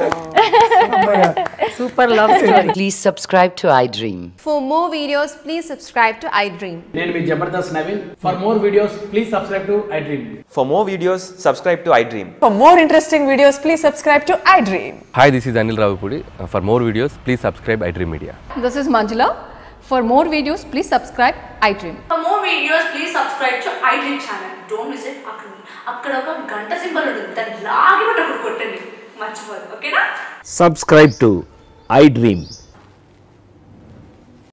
super love story Please subscribe to iDream. For more videos, please subscribe to iDream. నేను మీ Jabardasth Naveen for more videos please subscribe to iDream For more videos, subscribe to iDream. For more interesting videos, please subscribe to iDream. Hi, this is Anil Ravipudi. Uh, For more videos, please subscribe iDream Media. This is Manjula. For more videos, please subscribe iDream. For more videos, please subscribe to iDream channel. Don't miss it. అక్కడ అక్కడ ఒక గంట సింబల్ ఉంటుంది దాన్ని లాగి పట్టి అక్కడ కొట్టండి మర్చిపోదు ఓకేనా subscribe to iDream.